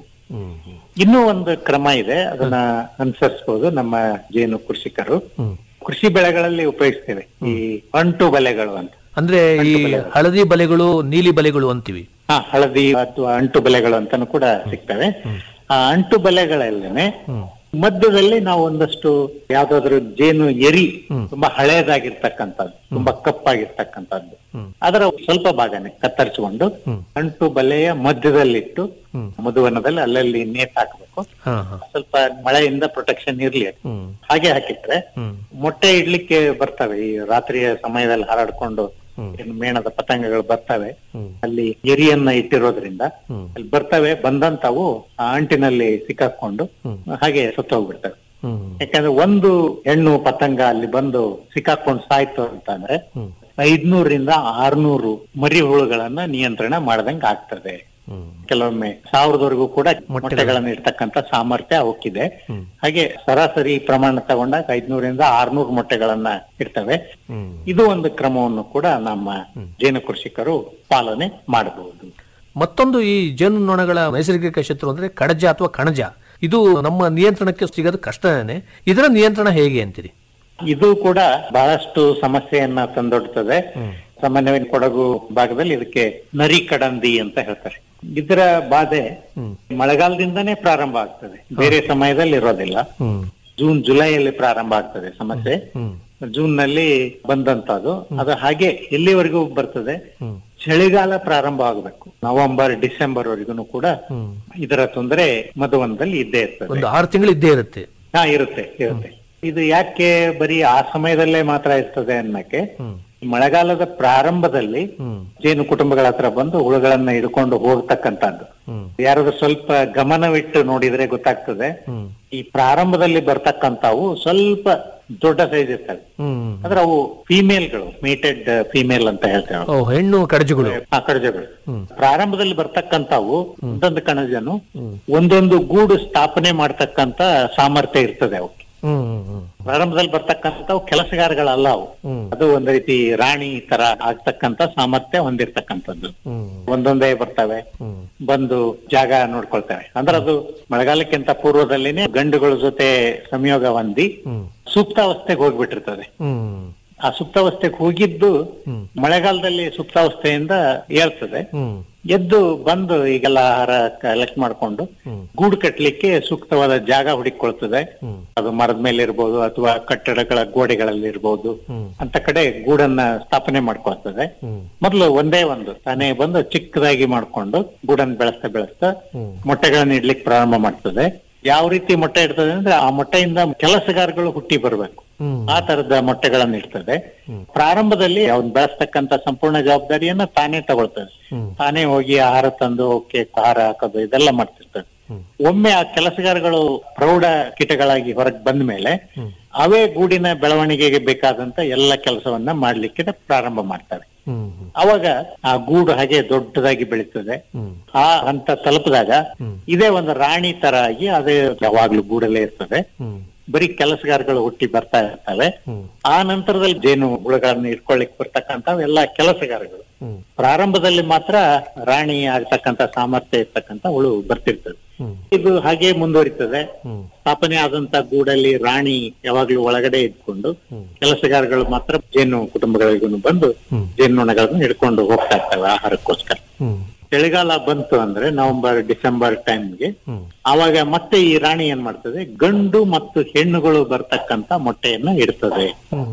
ಇನ್ನೂ ಒಂದು ಕ್ರಮ ಇದೆ ಅದನ್ನ ಅನುಸರಿಸಬಹುದು ನಮ್ಮ ಜೇನು ಕೃಷಿಕರು ಕೃಷಿ ಬೆಳೆಗಳಲ್ಲಿ ಉಪಯೋಗಿಸ್ತೇವೆ ಈ ಅಂಟು ಬಲೆಗಳು ಅಂತ ಅಂದ್ರೆ ಈ ಹಳದಿ ಬಲೆಗಳು ನೀಲಿ ಬಲೆಗಳು ಅಂತೀವಿ ಹಾ ಹಳದಿ ಅಥವಾ ಅಂಟು ಬಲೆಗಳು ಅಂತಾನು ಕೂಡ ಸಿಗ್ತವೆ ಆ ಅಂಟು ಬಲೆಗಳಲ್ಲೇನೆ ಮಧ್ಯದಲ್ಲಿ ನಾವು ಒಂದಷ್ಟು ಯಾವ್ದಾದ್ರು ಜೇನು ಎರಿ ತುಂಬಾ ಹಳೇದಾಗಿರ್ತಕ್ಕಂಥದ್ದು ತುಂಬಾ ಕಪ್ಪಾಗಿರ್ತಕ್ಕಂಥದ್ದು ಅದರ ಸ್ವಲ್ಪ ಭಾಗನೆ ಕತ್ತರಿಸಿಕೊಂಡು ಅಂಟು ಬಲೆಯ ಮಧ್ಯದಲ್ಲಿಟ್ಟು ಮಧುವನದಲ್ಲಿ ಅಲ್ಲಲ್ಲಿ ನೇತ್ ಹಾಕಬೇಕು ಹಾ ಹಾ ಸ್ವಲ್ಪ ಮಳೆಯಿಂದ ಪ್ರೊಟೆಕ್ಷನ್ ಇರ್ಲಿ ಅದು. ಹ್ಮ್ ಹಾಗೆ ಹಾಕಿಟ್ರೆ ಹ್ಮ್ ಮೊಟ್ಟೆ ಇಡ್ಲಿಕ್ಕೆ ಬರ್ತವೆ ಈ ರಾತ್ರಿಯ ಸಮಯದಲ್ಲಿ ಹಾರಾಡ್ಕೊಂಡು ಏನು ಮೇಣದ ಪತಂಗಗಳು ಬರ್ತವೆ ಅಲ್ಲಿ ಎರಿಯನ್ನ ಇಟ್ಟಿರೋದ್ರಿಂದ ಅಲ್ಲಿ ಬರ್ತವೆ ಬಂದಂತವು ಆ ಅಂಟಿನಲ್ಲಿ ಸಿಕ್ಕಾಕೊಂಡು ಹಾಗೆ ಸತ್ತೋಗ್ಬಿಡ್ತವೆ ಹ್ಮ್ ಯಾಕಂದ್ರೆ ಒಂದು ಹೆಣ್ಣು ಪತಂಗ ಅಲ್ಲಿ ಬಂದು ಸಿಕ್ಕಾಕೊಂಡು ಸಾಯ್ತು ಅಂತಂದ್ರೆ ಐದ್ನೂರಿಂದ ಆರ್ನೂರು ಮರಿ ಹುಳುಗಳನ್ನ ನಿಯಂತ್ರಣ ಮಾಡ್ದಂಗ ಆಗ್ತದೆ ಕೆಲವೊಮ್ಮೆ ಸಾವಿರದವರೆಗೂ ಕೂಡ ಮೊಟ್ಟೆಗಳನ್ನ ಇಡ್ತಕ್ಕಂತ ಸಾಮರ್ಥ್ಯ ಅವಕ್ಕಿದೆ ಹಾಗೆ ಸರಾಸರಿ ಪ್ರಮಾಣ ತಗೊಂಡಾಗ ಐದ್ನೂರಿಂದ ಆರ್ನೂರು ಮೊಟ್ಟೆಗಳನ್ನ ಇಡ್ತವೆ ಇದು ಒಂದು ಕ್ರಮವನ್ನು ಕೂಡ ನಮ್ಮ ಜೇನು ಕೃಷಿಕರು ಪಾಲನೆ ಮಾಡಬಹುದು ಮತ್ತೊಂದು ಈ ಜೇನು ನೊಣಗಳ ನೈಸರ್ಗಿಕ ಶತ್ರು ಅಂದ್ರೆ ಕಡಜ ಅಥವಾ ಕಣಜ ಇದು ನಮ್ಮ ನಿಯಂತ್ರಣಕ್ಕೆ ಸಿಗೋದು ಕಷ್ಟನೇ ಇದರ ನಿಯಂತ್ರಣ ಹೇಗೆ ಅಂತೀರಿ ಇದು ಕೂಡ ಬಹಳಷ್ಟು ಸಮಸ್ಯೆಯನ್ನ ತಂದೊಡ್ತದೆ ಸಾಮಾನ್ಯವಾಗಿ ಕೊಡಗು ಭಾಗದಲ್ಲಿ ಇದಕ್ಕೆ ನರಿ ಕಡಂದಿ ಅಂತ ಹೇಳ್ತಾರೆ ಇದರ ಬಾಧೆ ಮಳೆಗಾಲದಿಂದನೇ ಪ್ರಾರಂಭ ಆಗ್ತದೆ ಬೇರೆ ಸಮಯದಲ್ಲಿ ಇರೋದಿಲ್ಲ ಜೂನ್ ಜುಲೈಯಲ್ಲಿ ಪ್ರಾರಂಭ ಆಗ್ತದೆ ಸಮಸ್ಯೆ ಜೂನ್ ನಲ್ಲಿ ಬಂದಂತದ್ದು ಅದು ಹಾಗೆ ಎಲ್ಲಿವರೆಗೂ ಬರ್ತದೆ ಚಳಿಗಾಲ ಪ್ರಾರಂಭ ಆಗಬೇಕು ನವೆಂಬರ್ ಡಿಸೆಂಬರ್ ವರೆಗೂ ಕೂಡ ಇದರ ತೊಂದರೆ ಮಧುವನದಲ್ಲಿ ಇದ್ದೇ ಇರ್ತದೆ ಒಂದು ಆರು ತಿಂಗಳು ಇದ್ದೇ ಇರುತ್ತೆ ಹಾ ಇರುತ್ತೆ ಇರುತ್ತೆ ಇದು ಯಾಕೆ ಬರೀ ಆ ಸಮಯದಲ್ಲೇ ಮಾತ್ರ ಇರ್ತದೆ ಅನ್ನಕ್ಕೆ ಮಳೆಗಾಲದ ಪ್ರಾರಂಭದಲ್ಲಿ ಜೇನು ಕುಟುಂಬಗಳ ಹತ್ರ ಬಂದು ಹುಳುಗಳನ್ನ ಹಿಡ್ಕೊಂಡು ಹೋಗ್ತಕ್ಕಂಥದ್ದು ಯಾರಾದ್ರೂ ಸ್ವಲ್ಪ ಗಮನವಿಟ್ಟು ನೋಡಿದ್ರೆ ಗೊತ್ತಾಗ್ತದೆ ಈ ಪ್ರಾರಂಭದಲ್ಲಿ ಬರ್ತಕ್ಕಂಥವು ಸ್ವಲ್ಪ ದೊಡ್ಡ ಸೈಜ್ ಇರ್ತವೆ ಹ್ಮ್ ಅಂದ್ರೆ ಅವು ಫಿಮೇಲ್ಗಳು ಮೇಟೆಡ್ ಫಿಮೇಲ್ ಅಂತ ಹೇಳ್ತೇವೆ ಓ ಹೆಣ್ಣು ಕಡಜಗಳು ಆ ಕಣಜಗಳು ಪ್ರಾರಂಭದಲ್ಲಿ ಬರ್ತಕ್ಕಂಥವು ಒಂದೊಂದು ಕಣಜನು ಒಂದೊಂದು ಗೂಡು ಸ್ಥಾಪನೆ ಮಾಡ್ತಕ್ಕಂತ ಸಾಮರ್ಥ್ಯ ಇರ್ತದೆ ಅವಕ್ಕೆ ಹ್ಮ್ ಹ್ಮ್ ಹ್ಮ್ ಪ್ರಾರಂಭದಲ್ಲಿ ಬರ್ತಕ್ಕಂಥವು ಕೆಲಸಗಾರಗಳಲ್ಲ ಅವು ಅದು ಒಂದ್ ರೀತಿ ರಾಣಿ ತರ ಆಗ್ತಕ್ಕಂತ ಸಾಮರ್ಥ್ಯ ಹೊಂದಿರ್ತಕ್ಕಂಥದ್ದು ಒಂದೊಂದೇ ಬರ್ತವೆ ಬಂದು ಜಾಗ ನೋಡ್ಕೊಳ್ತವೆ ಅಂದ್ರೆ ಅದು ಮಳೆಗಾಲಕ್ಕಿಂತ ಪೂರ್ವದಲ್ಲಿನೇ ಗಂಡುಗಳ ಜೊತೆ ಸಂಯೋಗ ಹೊಂದಿ ಸುಪ್ತಾವಸ್ಥೆಗೆ ಹೋಗ್ಬಿಟ್ಟಿರ್ತದೆ ಹ್ಮ್ ಆ ಸುಪ್ತಾವಸ್ಥೆಗೆ ಹೋಗಿದ್ದು ಮಳೆಗಾಲದಲ್ಲಿ ಸುಪ್ತಾವಸ್ಥೆಯಿಂದ ಏಳ್ತದೆ ಹ್ಮ್ ಎದ್ದು ಬಂದು ಈಗೆಲ್ಲ ಆಹಾರ ಕಲೆಕ್ಟ್ ಮಾಡ್ಕೊಂಡು ಗೂಡು ಕಟ್ಟಲಿಕ್ಕೆ ಸೂಕ್ತವಾದ ಜಾಗ ಹುಡುಕೊಳ್ತದೆ ಅದು ಮರದ ಮೇಲೆ ಇರ್ಬೋದು ಅಥವಾ ಕಟ್ಟಡಗಳ ಗೋಡೆಗಳಲ್ಲಿ ಇರ್ಬೋದು ಅಂತ ಕಡೆ ಗೂಡನ್ನ ಸ್ಥಾಪನೆ ಮಾಡ್ಕೊಳ್ತದೆ ಮೊದಲು ಒಂದೇ ಒಂದು ತಾನೇ ಬಂದು ಚಿಕ್ಕದಾಗಿ ಮಾಡ್ಕೊಂಡು ಗೂಡನ್ನ ಬೆಳೆಸ್ತಾ ಬೆಳೆಸ್ತಾ ಮೊಟ್ಟೆಗಳನ್ನ ಇಡ್ಲಿಕ್ಕೆ ಪ್ರಾರಂಭ ಮಾಡ್ತದೆ ಯಾವ ರೀತಿ ಮೊಟ್ಟೆ ಇಡ್ತದೆ ಅಂದ್ರೆ ಆ ಮೊಟ್ಟೆಯಿಂದ ಕೆಲಸಗಾರಗಳು ಹುಟ್ಟಿ ಬರ್ಬೇಕು ಆ ತರದ ಮೊಟ್ಟೆಗಳನ್ನ ಇಡ್ತದೆ ಪ್ರಾರಂಭದಲ್ಲಿ ಅವ್ನ್ ಬೆಳೆಸ್ತಕ್ಕಂತ ಸಂಪೂರ್ಣ ಜವಾಬ್ದಾರಿಯನ್ನ ತಾನೇ ತಗೊಳ್ತದೆ ತಾನೇ ಹೋಗಿ ಆಹಾರ ತಂದು ಅವಕ್ಕೆ ಆಹಾರ ಹಾಕೋದು ಇದೆಲ್ಲ ಮಾಡ್ತಿರ್ತದೆ ಒಮ್ಮೆ ಆ ಕೆಲಸಗಾರಗಳು ಪ್ರೌಢ ಕೀಟಗಳಾಗಿ ಹೊರಗೆ ಬಂದ ಮೇಲೆ ಅವೇ ಗೂಡಿನ ಬೆಳವಣಿಗೆಗೆ ಬೇಕಾದಂತ ಎಲ್ಲ ಕೆಲಸವನ್ನ ಮಾಡ್ಲಿಕ್ಕೆ ಪ್ರಾರಂಭ ಮಾಡ್ತವೆ ಅವಾಗ ಆ ಗೂಡು ಹಾಗೆ ದೊಡ್ಡದಾಗಿ ಬೆಳೀತದೆ ಆ ಹಂತ ತಲುಪಿದಾಗ ಇದೇ ಒಂದು ರಾಣಿ ತರ ಆಗಿ ಅದೇ ಯಾವಾಗ್ಲೂ ಗೂಡಲ್ಲೇ ಇರ್ತದೆ ಬರೀ ಕೆಲಸಗಾರಗಳು ಹುಟ್ಟಿ ಬರ್ತಾ ಇರ್ತವೆ ಆ ನಂತರದಲ್ಲಿ ಜೇನು ಹುಳುಗಳನ್ನ ಇಟ್ಕೊಳ್ಳಿಕ್ ಬರ್ತಕ್ಕಂತ ಎಲ್ಲ ಕೆಲಸಗಾರಗಳು ಪ್ರಾರಂಭದಲ್ಲಿ ಮಾತ್ರ ರಾಣಿ ಆಗ್ತಕ್ಕಂತ ಸಾಮರ್ಥ್ಯ ಇರ್ತಕ್ಕಂತ ಹುಳು ಬರ್ತಿರ್ತದೆ ಇದು ಹಾಗೆ ಮುಂದುವರಿತದೆ ಸ್ಥಾಪನೆ ಆದಂತ ಗೂಡಲ್ಲಿ ರಾಣಿ ಯಾವಾಗ್ಲೂ ಒಳಗಡೆ ಇದ್ಕೊಂಡು ಕೆಲಸಗಾರಗಳು ಮಾತ್ರ ಜೇನು ಕುಟುಂಬಗಳಿಗೂ ಬಂದು ಜೇನುನೊಣಗಳನ್ನ ಹಿಡ್ಕೊಂಡು ಹೋಗ್ತಾ ಇರ್ತವೆ ಆಹಾರಕ್ಕೋಸ್ಕರ ಚಳಿಗಾಲ ಬಂತು ಅಂದ್ರೆ ನವೆಂಬರ್ ಡಿಸೆಂಬರ್ ಟೈಮ್ಗೆ ಆವಾಗ ಮತ್ತೆ ಈ ರಾಣಿ ಏನ್ ಮಾಡ್ತದೆ ಗಂಡು ಮತ್ತು ಹೆಣ್ಣುಗಳು ಬರ್ತಕ್ಕಂತ ಮೊಟ್ಟೆಯನ್ನ ಇಡ್ತದೆ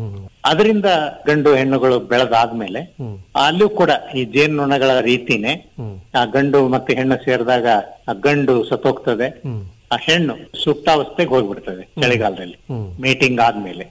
ಅದರಿಂದ ಗಂಡು ಹೆಣ್ಣುಗಳು ಬೆಳೆದಾದ್ಮೇಲೆ ಅಲ್ಲೂ ಕೂಡ ಈ ಜೇನುನೊಣಗಳ ರೀತಿನೇ ಆ ಗಂಡು ಮತ್ತೆ ಹೆಣ್ಣು ಸೇರಿದಾಗ ಆ ಗಂಡು ಸತ್ತೋಗ್ತದೆ ಆ ಹೆಣ್ಣು ಸುಪ್ತಾವಸ್ಥೆಗೆ ಹೋಗ್ಬಿಡ್ತದೆ ಚಳಿಗಾಲದಲ್ಲಿ ಮೀಟಿಂಗ್ ಆದ್ಮೇಲೆ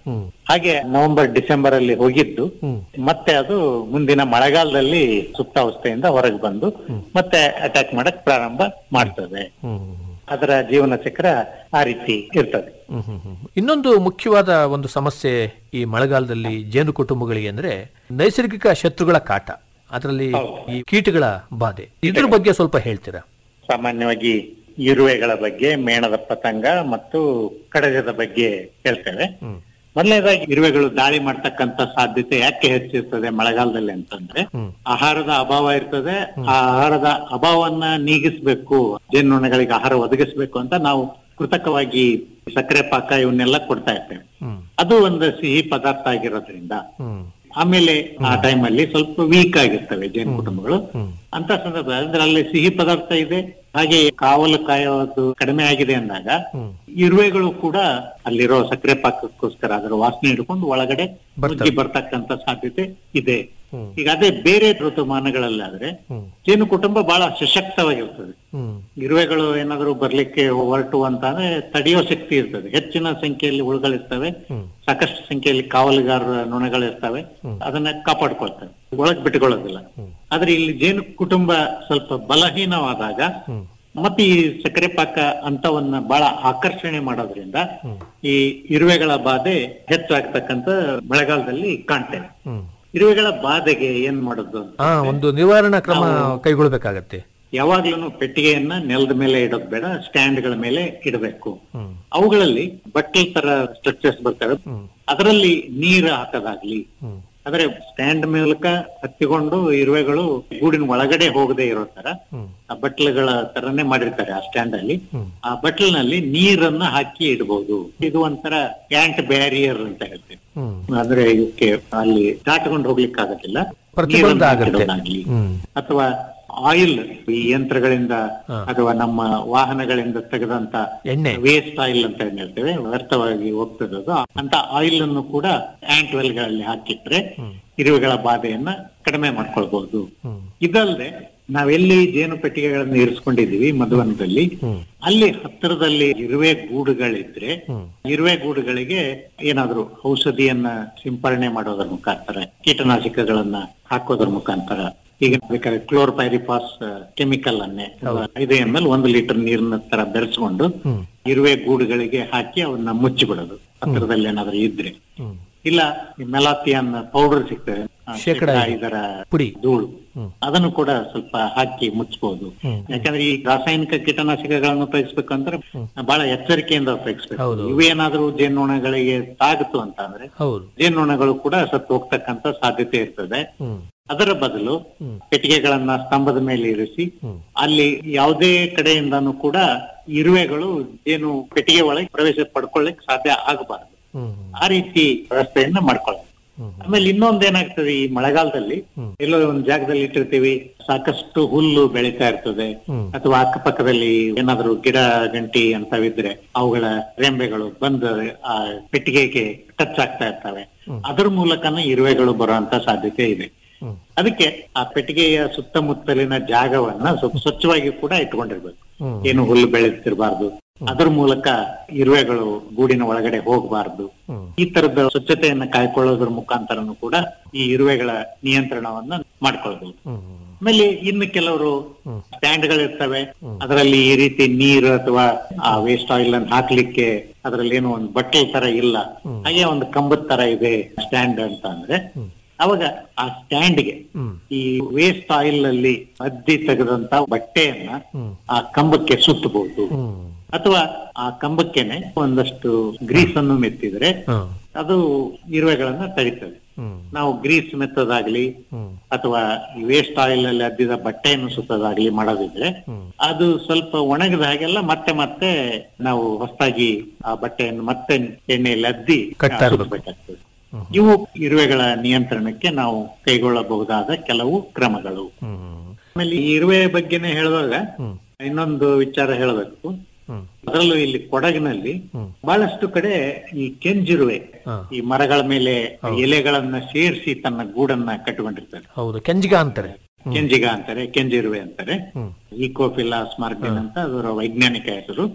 ಹಾಗೆ ನವೆಂಬರ್ ಡಿಸೆಂಬರ್ ಅಲ್ಲಿ ಹೋಗಿದ್ದು ಹ್ಮ್. ಮತ್ತೆ ಅದು ಮುಂದಿನ ಮಳೆಗಾಲದಲ್ಲಿ ಸುಪ್ತಾವಸ್ಥೆಯಿಂದ ಹೊರಗೆ ಬಂದು ಮತ್ತೆ ಅಟ್ಯಾಕ್ ಮಾಡಕ್ ಪ್ರಾರಂಭ ಮಾಡ್ತದೆ ಹ್ಮ್ ಅದರ ಜೀವನ ಚಕ್ರ ಆ ರೀತಿ ಇರ್ತದೆ ಹ್ಮ್, ಹ್ಮ್, ಹ್ಮ್. ಇನ್ನೊಂದು ಮುಖ್ಯವಾದ ಒಂದು ಸಮಸ್ಯೆ ಈ ಮಳೆಗಾಲದಲ್ಲಿ ಜೇನು ಕುಟುಂಬಗಳಿಗೆ ಅಂದ್ರೆ ನೈಸರ್ಗಿಕ ಶತ್ರುಗಳ ಕಾಟ ಅದರಲ್ಲಿ ಈ ಕೀಟಗಳ ಬಾಧೆ ಇದ್ರ ಬಗ್ಗೆ ಸ್ವಲ್ಪ ಹೇಳ್ತೀರಾ ಸಾಮಾನ್ಯವಾಗಿ ಇರುವೆಗಳ ಬಗ್ಗೆ ಮೇಣದ ಪತಂಗ ಮತ್ತು ಕಡಜದ ಬಗ್ಗೆ ಹೇಳ್ತೇವೆ ಹ್ಮ್. ಮೊದಲನೇದಾಗಿ ಇರುವೆಗಳು ದಾಳಿ ಮಾಡ್ತಕ್ಕಂತ ಸಾಧ್ಯತೆ ಯಾಕೆ ಹೆಚ್ಚಿರ್ತದೆ ಮಳೆಗಾಲದಲ್ಲಿ ಅಂತಂದ್ರೆ ಹ್ಮ್. ಆಹಾರದ ಅಭಾವ ಇರ್ತದೆ ಆ ಆಹಾರದ ಅಭಾವವನ್ನ ನೀಗಿಸ್ಬೇಕು ಜೇನುನೊಣಗಳಿಗೆ ಆಹಾರ ಒದಗಿಸ್ಬೇಕು ಅಂತ ನಾವು ಕೃತಕವಾಗಿ ಸಕ್ಕರೆ ಪಾಕ ಇವನ್ನೆಲ್ಲ ಕೊಡ್ತಾ ಇರ್ತೇವೆ ಹ್ಮ್ ಅದು ಒಂದು ಸಿಹಿ ಪದಾರ್ಥ ಆಗಿರೋದ್ರಿಂದ ಹ್ಮ್ ಆಮೇಲೆ ಆ ಟೈಮಲ್ಲಿ ಸ್ವಲ್ಪ ವೀಕ್ ಆಗಿರ್ತವೆ ಜೇನು ಕುಟುಂಬಗಳು ಹ್ಮ್. ಅಂತ ಸಂದರ್ಭ ಅಂದ್ರೆ ಅಲ್ಲಿ ಸಿಹಿ ಪದಾರ್ಥ ಇದೆ ಹಾಗೆ ಕಾವಲು ಕಾಯೋದು ಕಡಿಮೆ ಆಗಿದೆ ಅಂದಾಗ ಹ್ಮ್. ಇರುವೆಗಳು ಕೂಡ ಅಲ್ಲಿರೋ ಸಕ್ಕರೆ ಪಾಕಕ್ಕೋಸ್ಕರ ಅದರ ವಾಸನೆ ಹಿಡ್ಕೊಂಡು ಒಳಗಡೆ ಬರ್ತವೆ. ನುಗ್ಗಿ ಬರ್ತಕ್ಕಂತ ಸಾಧ್ಯತೆ ಇದೆ ಹ್ಮ್. ಈಗ ಅದೇ ಬೇರೆ ಋತುಮಾನಗಳಲ್ಲಾದ್ರೆ ಹ್ಮ್. ಜೇನು ಕುಟುಂಬ ಬಹಳ ಸಶಕ್ತವಾಗಿರ್ತದೆ ಹ್ಮ್ ಇರುವೆಗಳು ಏನಾದ್ರು ಬರ್ಲಿಕ್ಕೆ ಹೊರಟು ಅಂತಾದ್ರೆ ತಡೆಯೋ ಶಕ್ತಿ ಇರ್ತದೆ ಹೆಚ್ಚಿನ ಸಂಖ್ಯೆಯಲ್ಲಿ ಹುಳುಗಳಿರ್ತವೆ ಹ್ಮ್. ಸಾಕಷ್ಟು ಸಂಖ್ಯೆಯಲ್ಲಿ ಕಾವಲುಗಾರರ ನೊಣಗಳಿರ್ತವೆ ಅದನ್ನ ಕಾಪಾಡ್ಕೊಳ್ತವೆ ಒಳಗ್ ಬಿಟ್ಕೊಳ್ಳೋದಿಲ್ಲ ಆದ್ರೆ ಇಲ್ಲಿ ಜೇನು ಕುಟುಂಬ ಸ್ವಲ್ಪ ಬಲಹೀನವಾದಾಗ ಹ್ಮ್. ಮತ್ತೆ ಈ ಸಕ್ಕರೆ ಪಾಕ ಅಂತವನ್ನ ಬಹಳ ಆಕರ್ಷಣೆ ಮಾಡೋದ್ರಿಂದ ಈ ಇರುವೆಗಳ ಬಾಧೆ ಹೆಚ್ಚಾಗ್ತಕ್ಕಂತ ಮಳೆಗಾಲದಲ್ಲಿ ಕಾಣ್ತೇವೆ ಹ್ಮ್ ಇರುವೆಗಳ ಬಾಧೆಗೆ ಏನ್ ಮಾಡೋದು ಅಂತ ಆ ಒಂದು ನಿವಾರಣಾ ಕ್ರಮ ಕೈಗೊಳ್ಬೇಕಾಗತ್ತೆ ಯಾವಾಗ್ಲೂ ಪೆಟ್ಟಿಗೆಯನ್ನ ನೆಲದ ಮೇಲೆ ಇಡೋದ್ ಬೇಡ ಸ್ಟ್ಯಾಂಡ್ ಗಳ ಮೇಲೆ ಇಡಬೇಕು ಹ್ಮ್ ಅವುಗಳಲ್ಲಿ ಬಟ್ಟೆ ತರ ಸ್ಟ್ರಕ್ಚರ್ಸ್ ಬರ್ತವೆ ಅದರಲ್ಲಿ ನೀರು ಹಾಕೋದಾಗ್ಲಿ ಹ್ಮ್ ಅಂದ್ರೆ ಸ್ಟ್ಯಾಂಡ್ ಮೂಲಕ ಹತ್ತಿಕೊಂಡು ಇರುವೆಗಳು ಗೂಡಿನ ಒಳಗಡೆ ಹೋಗದೆ ಇರೋ ತರ ಹ್ಮ್ ಆ ಬಟ್ಲುಗಳ ತರನೇ ಮಾಡಿರ್ತಾರೆ ಆ ಸ್ಟ್ಯಾಂಡ್ ಅಲ್ಲಿ ಹ್ಮ್. ಆ ಬಟ್ಲಿನಲ್ಲಿ ನೀರನ್ನ ಹಾಕಿ ಇಡಬಹುದು ಇದು ಒಂಥರ ಆಂಟ್ ಬ್ಯಾರಿಯರ್ ಅಂತ ಹೇಳ್ತೀವಿ ಹ್ಮ್ ಅಂದ್ರೆ ಇವಕ್ಕೆ ಅಲ್ಲಿ ದಾಟಕೊಂಡು ಹೋಗ್ಲಿಕ್ಕೆ ಆಗೋದಿಲ್ಲ ಪ್ರತಿಬಂಧ ನೀರನ್ನ ಆಗತ್ತೆ. ಹಾಕಿಡೋದಾಗ್ಲಿ. ಹ್ಮ್. ಅಥವಾ ಆಯಿಲ್ ಈ ಯಂತ್ರಗಳಿಂದ ಅಥವಾ ನಮ್ಮ ವಾಹನಗಳಿಂದ ತೆಗೆದಂತ ಎಣ್ಣೆ. ವೇಸ್ಟ್ ಆಯಿಲ್ ಅಂತ ಏನ್ ಹೇಳ್ತೇವೆ ವ್ಯರ್ಥವಾಗಿ ಹೋಗ್ತದೆ ಅದು ಅಂತ ಆಯಿಲ್ ಅನ್ನು ಕೂಡ ಆಂಟ್ ವೆಲ್ ಗಳಲ್ಲಿ ಹಾಕಿಟ್ರೆ ಇರುವೆಗಳ ಬಾಧೆಯನ್ನ ಕಡಿಮೆ ಮಾಡ್ಕೊಳ್ಬಹುದು ಹ್ಮ್. ಇದಲ್ಲದೆ ನಾವೆಲ್ಲಿ ಜೇನು ಪೆಟ್ಟಿಗೆಗಳನ್ನು ಇರಿಸ್ಕೊಂಡಿದೀವಿ ಮಧುವನದಲ್ಲಿ ಅಲ್ಲಿ ಹತ್ತಿರದಲ್ಲಿ ಇರುವೆ ಗೂಡುಗಳಿದ್ರೆ ಇರುವೆ ಗೂಡುಗಳಿಗೆ ಏನಾದ್ರು ಔಷಧಿಯನ್ನ ಸಿಂಪರಣೆ ಮಾಡೋದ್ರ ಮುಖಾಂತರ ಕೀಟನಾಶಕಗಳನ್ನ ಹಾಕೋದ್ರ ಮುಖಾಂತರ ಈಗ ಬೇಕಾದ್ರೆ ಕ್ಲೋರ್ಪೈರಿಫಾಸ್ ಕೆಮಿಕಲ್ ಅನ್ನೇ ಐದು ಎಂ ಎಲ್ ಒಂದು ಲೀಟರ್ ನೀರಿನ ತರ ಬೆರೆಸ್ಕೊಂಡು ಇರುವೆ ಗೂಡುಗಳಿಗೆ ಹಾಕಿ ಅವನ್ನ ಮುಚ್ಚಿಬಿಡೋದು ಹತ್ತಿರದಲ್ಲಿ ಏನಾದ್ರು ಇದ್ರೆ ಇಲ್ಲ ಈ ಮೆಲಾತಿಯನ್ ಪೌಡರ್ ಸಿಗ್ತದೆ ಆ, ಶೇಕಡ ಶೇಕಡ ಇದರ ಪುಡಿ. ಧೂಳು ಅದನ್ನು ಕೂಡ ಸ್ವಲ್ಪ ಹಾಕಿ ಮುಚ್ಚಬಹುದು ಯಾಕಂದ್ರೆ ಈ ರಾಸಾಯನಿಕ ಕೀಟನಾಶಕಗಳನ್ನು ಉಪಯೋಗಿಸ್ಬೇಕಂದ್ರೆ ಬಹಳ ಎಚ್ಚರಿಕೆಯಿಂದ ಉಪಯೋಗಿಸ್ಬೇಕು ಹೌದು. ಇವೇನಾದ್ರೂ ಜೇನುನೊಣಗಳಿಗೆ ತಾಗಿತು ಅಂತ ಅಂದ್ರೆ ಹೌದು ಜೇನುನೊಣಗಳು ಕೂಡ ಸತ್ತು ಹೋಗ್ತಕ್ಕಂತ ಸಾಧ್ಯತೆ ಇರ್ತದೆ ಹ್ಮ್ ಅದರ ಬದಲು ಪೆಟ್ಟಿಗೆಗಳನ್ನ ಸ್ತಂಭದ ಮೇಲೆ ಇರಿಸಿ ಅಲ್ಲಿ ಯಾವುದೇ ಕಡೆಯಿಂದನೂ ಕೂಡ ಇರುವೆಗಳು ಏನು ಪೆಟ್ಟಿಗೆ ಒಳಗೆ ಪ್ರವೇಶ ಪಡ್ಕೊಳ್ಳಿಕ್ ಸಾಧ್ಯ ಆಗಬಾರದು ಹ್ಮ್ ಆ ರೀತಿ ವ್ಯವಸ್ಥೆಯನ್ನ ಮಾಡ್ಕೊಳ್ಳೋದು ಆಮೇಲೆ ಇನ್ನೊಂದೇನಾಗ್ತದೆ ಈ ಮಳೆಗಾಲದಲ್ಲಿ ಎಲ್ಲೋ ಒಂದು ಜಾಗದಲ್ಲಿ ಇಟ್ಟಿರ್ತೀವಿ ಸಾಕಷ್ಟು ಹುಲ್ಲು ಬೆಳೀತಾ ಇರ್ತದೆ ಅಥವಾ ಅಕ್ಕಪಕ್ಕದಲ್ಲಿ ಏನಾದ್ರು ಗಿಡ ಗಂಟಿ ಅಂತವಿದ್ರೆ ಅವುಗಳ ರೆಂಬೆಗಳು ಬಂದು ಆ ಪೆಟ್ಟಿಗೆಗೆ ಟಚ್ ಆಗ್ತಾ ಇರ್ತವೆ ಅದ್ರ ಮೂಲಕನೇ ಇರುವೆಗಳು ಬರುವಂತ ಸಾಧ್ಯತೆ ಇದೆ ಅದಕ್ಕೆ ಆ ಪೆಟ್ಟಿಗೆಯ ಸುತ್ತಮುತ್ತಲಿನ ಜಾಗವನ್ನ ಸ್ವಲ್ಪ ಸ್ವಚ್ಛವಾಗಿ ಕೂಡ ಇಟ್ಕೊಂಡಿರ್ಬೇಕು ಏನು ಹುಲ್ಲು ಬೆಳೆತಿರ್ಬಾರ್ದು ಅದ್ರ ಮೂಲಕ ಇರುವೆಗಳು ಗೂಡಿನ ಒಳಗಡೆ ಹೋಗಬಾರ್ದು ಈ ತರದ ಸ್ವಚ್ಛತೆಯನ್ನ ಕಾಯ್ಕೊಳ್ಳೋದ್ರ ಮುಖಾಂತರನು ಕೂಡ ಈ ಇರುವೆಗಳ ನಿಯಂತ್ರಣವನ್ನ ಮಾಡ್ಕೊಳ್ಬಹುದು ಆಮೇಲೆ ಇನ್ನು ಕೆಲವರು ಸ್ಟ್ಯಾಂಡ್ ಗಳಿರ್ತವೆ ಅದರಲ್ಲಿ ಈ ರೀತಿ ನೀರು ಅಥವಾ ಆ ವೇಸ್ಟ್ ಆಯಿಲ್ ಅನ್ನು ಹಾಕ್ಲಿಕ್ಕೆ ಅದರಲ್ಲಿ ಏನೋ ಒಂದು ಬಟ್ಟೆ ತರ ಇಲ್ಲ ಹಾಗೆ ಒಂದು ಕಂಬದ ತರ ಇದೆ ಸ್ಟ್ಯಾಂಡ್ ಅಂತ ಅಂದ್ರೆ ಅವಾಗ ಆ ಸ್ಟ್ಯಾಂಡ್ಗೆ ಈ ವೇಸ್ಟ್ ಆಯಿಲ್ ಅಲ್ಲಿ ಅದ್ದಿ ತೆಗೆದಂತ ಬಟ್ಟೆಯನ್ನ ಆ ಕಂಬಕ್ಕೆ ಸುತ್ತಬಹುದು ಅಥವಾ ಆ ಕಂಬಕ್ಕೆನೆ ಒಂದಷ್ಟು ಗ್ರೀಸ್ ಅನ್ನು ಮೆತ್ತಿದ್ರೆ ಹ್ಮ್ ಅದು ಇರುವೆಗಳನ್ನ ತಡಿತದೆ ಹ್ಮ್ ನಾವು ಗ್ರೀಸ್ ಮೆತ್ತದಾಗ್ಲಿ ಅಥವಾ ವೇಸ್ಟ್ ಆಯಿಲ್ ಅಲ್ಲಿ ಅದ್ದಿದ ಬಟ್ಟೆಯನ್ನು ಸುತ್ತದಾಗ್ಲಿ ಮಾಡೋದಿದ್ರೆ ಅದು ಸ್ವಲ್ಪ ಒಣಗಿದ ಹಾಗೆಲ್ಲ ಮತ್ತೆ ಮತ್ತೆ ನಾವು ಹೊಸದಾಗಿ ಆ ಬಟ್ಟೆಯನ್ನು ಮತ್ತೆ ಎಣ್ಣೆಯಲ್ಲಿ ಅದ್ದಿ ಕಟ್ತಾ ಇರ್ಬೇಕು. ಸುತ್ತಬೇಕಾಗ್ತದೆ ಇವು ಇರುವೆಗಳ ನಿಯಂತ್ರಣಕ್ಕೆ ನಾವು ಕೈಗೊಳ್ಳಬಹುದಾದ ಕೆಲವು ಕ್ರಮಗಳು ಹ್ಮ್ ಆಮೇಲೆ ಈ ಇರುವೆ ಬಗ್ಗೆನೇ ಹೇಳುವಾಗ ಇನ್ನೊಂದು ವಿಚಾರ ಹೇಳಬೇಕು ಹ್ಮ್ ಅದರಲ್ಲೂ ಇಲ್ಲಿ ಕೊಡಗಿನಲ್ಲಿ ಬಹಳಷ್ಟು ಕಡೆ ಈ ಕೆಂಜಿರುವೆ ಹಾ. ಈ ಮರಗಳ ಮೇಲೆ ಎಲೆಗಳನ್ನ ಸೇರಿಸಿ ತನ್ನ ಗೂಡನ್ನ ಕಟ್ಟಿಕೊಂಡಿರ್ತಾರೆ ಹೌದು ಕೆಂಜಿಗ ಅಂತಾರೆ ಕೆಂಜಿಗ ಅಂತಾರೆ ಕೆಂಜಿರುವೆ ಅಂತಾರೆ ಹ್ಮ್. ಈಕೋಫಿಲಾಸ್ ಮಾರ್ಗನ್ ಅಂತ ಅದರ ವೈಜ್ಞಾನಿಕ ಹೆಸರು ಹ್ಮ್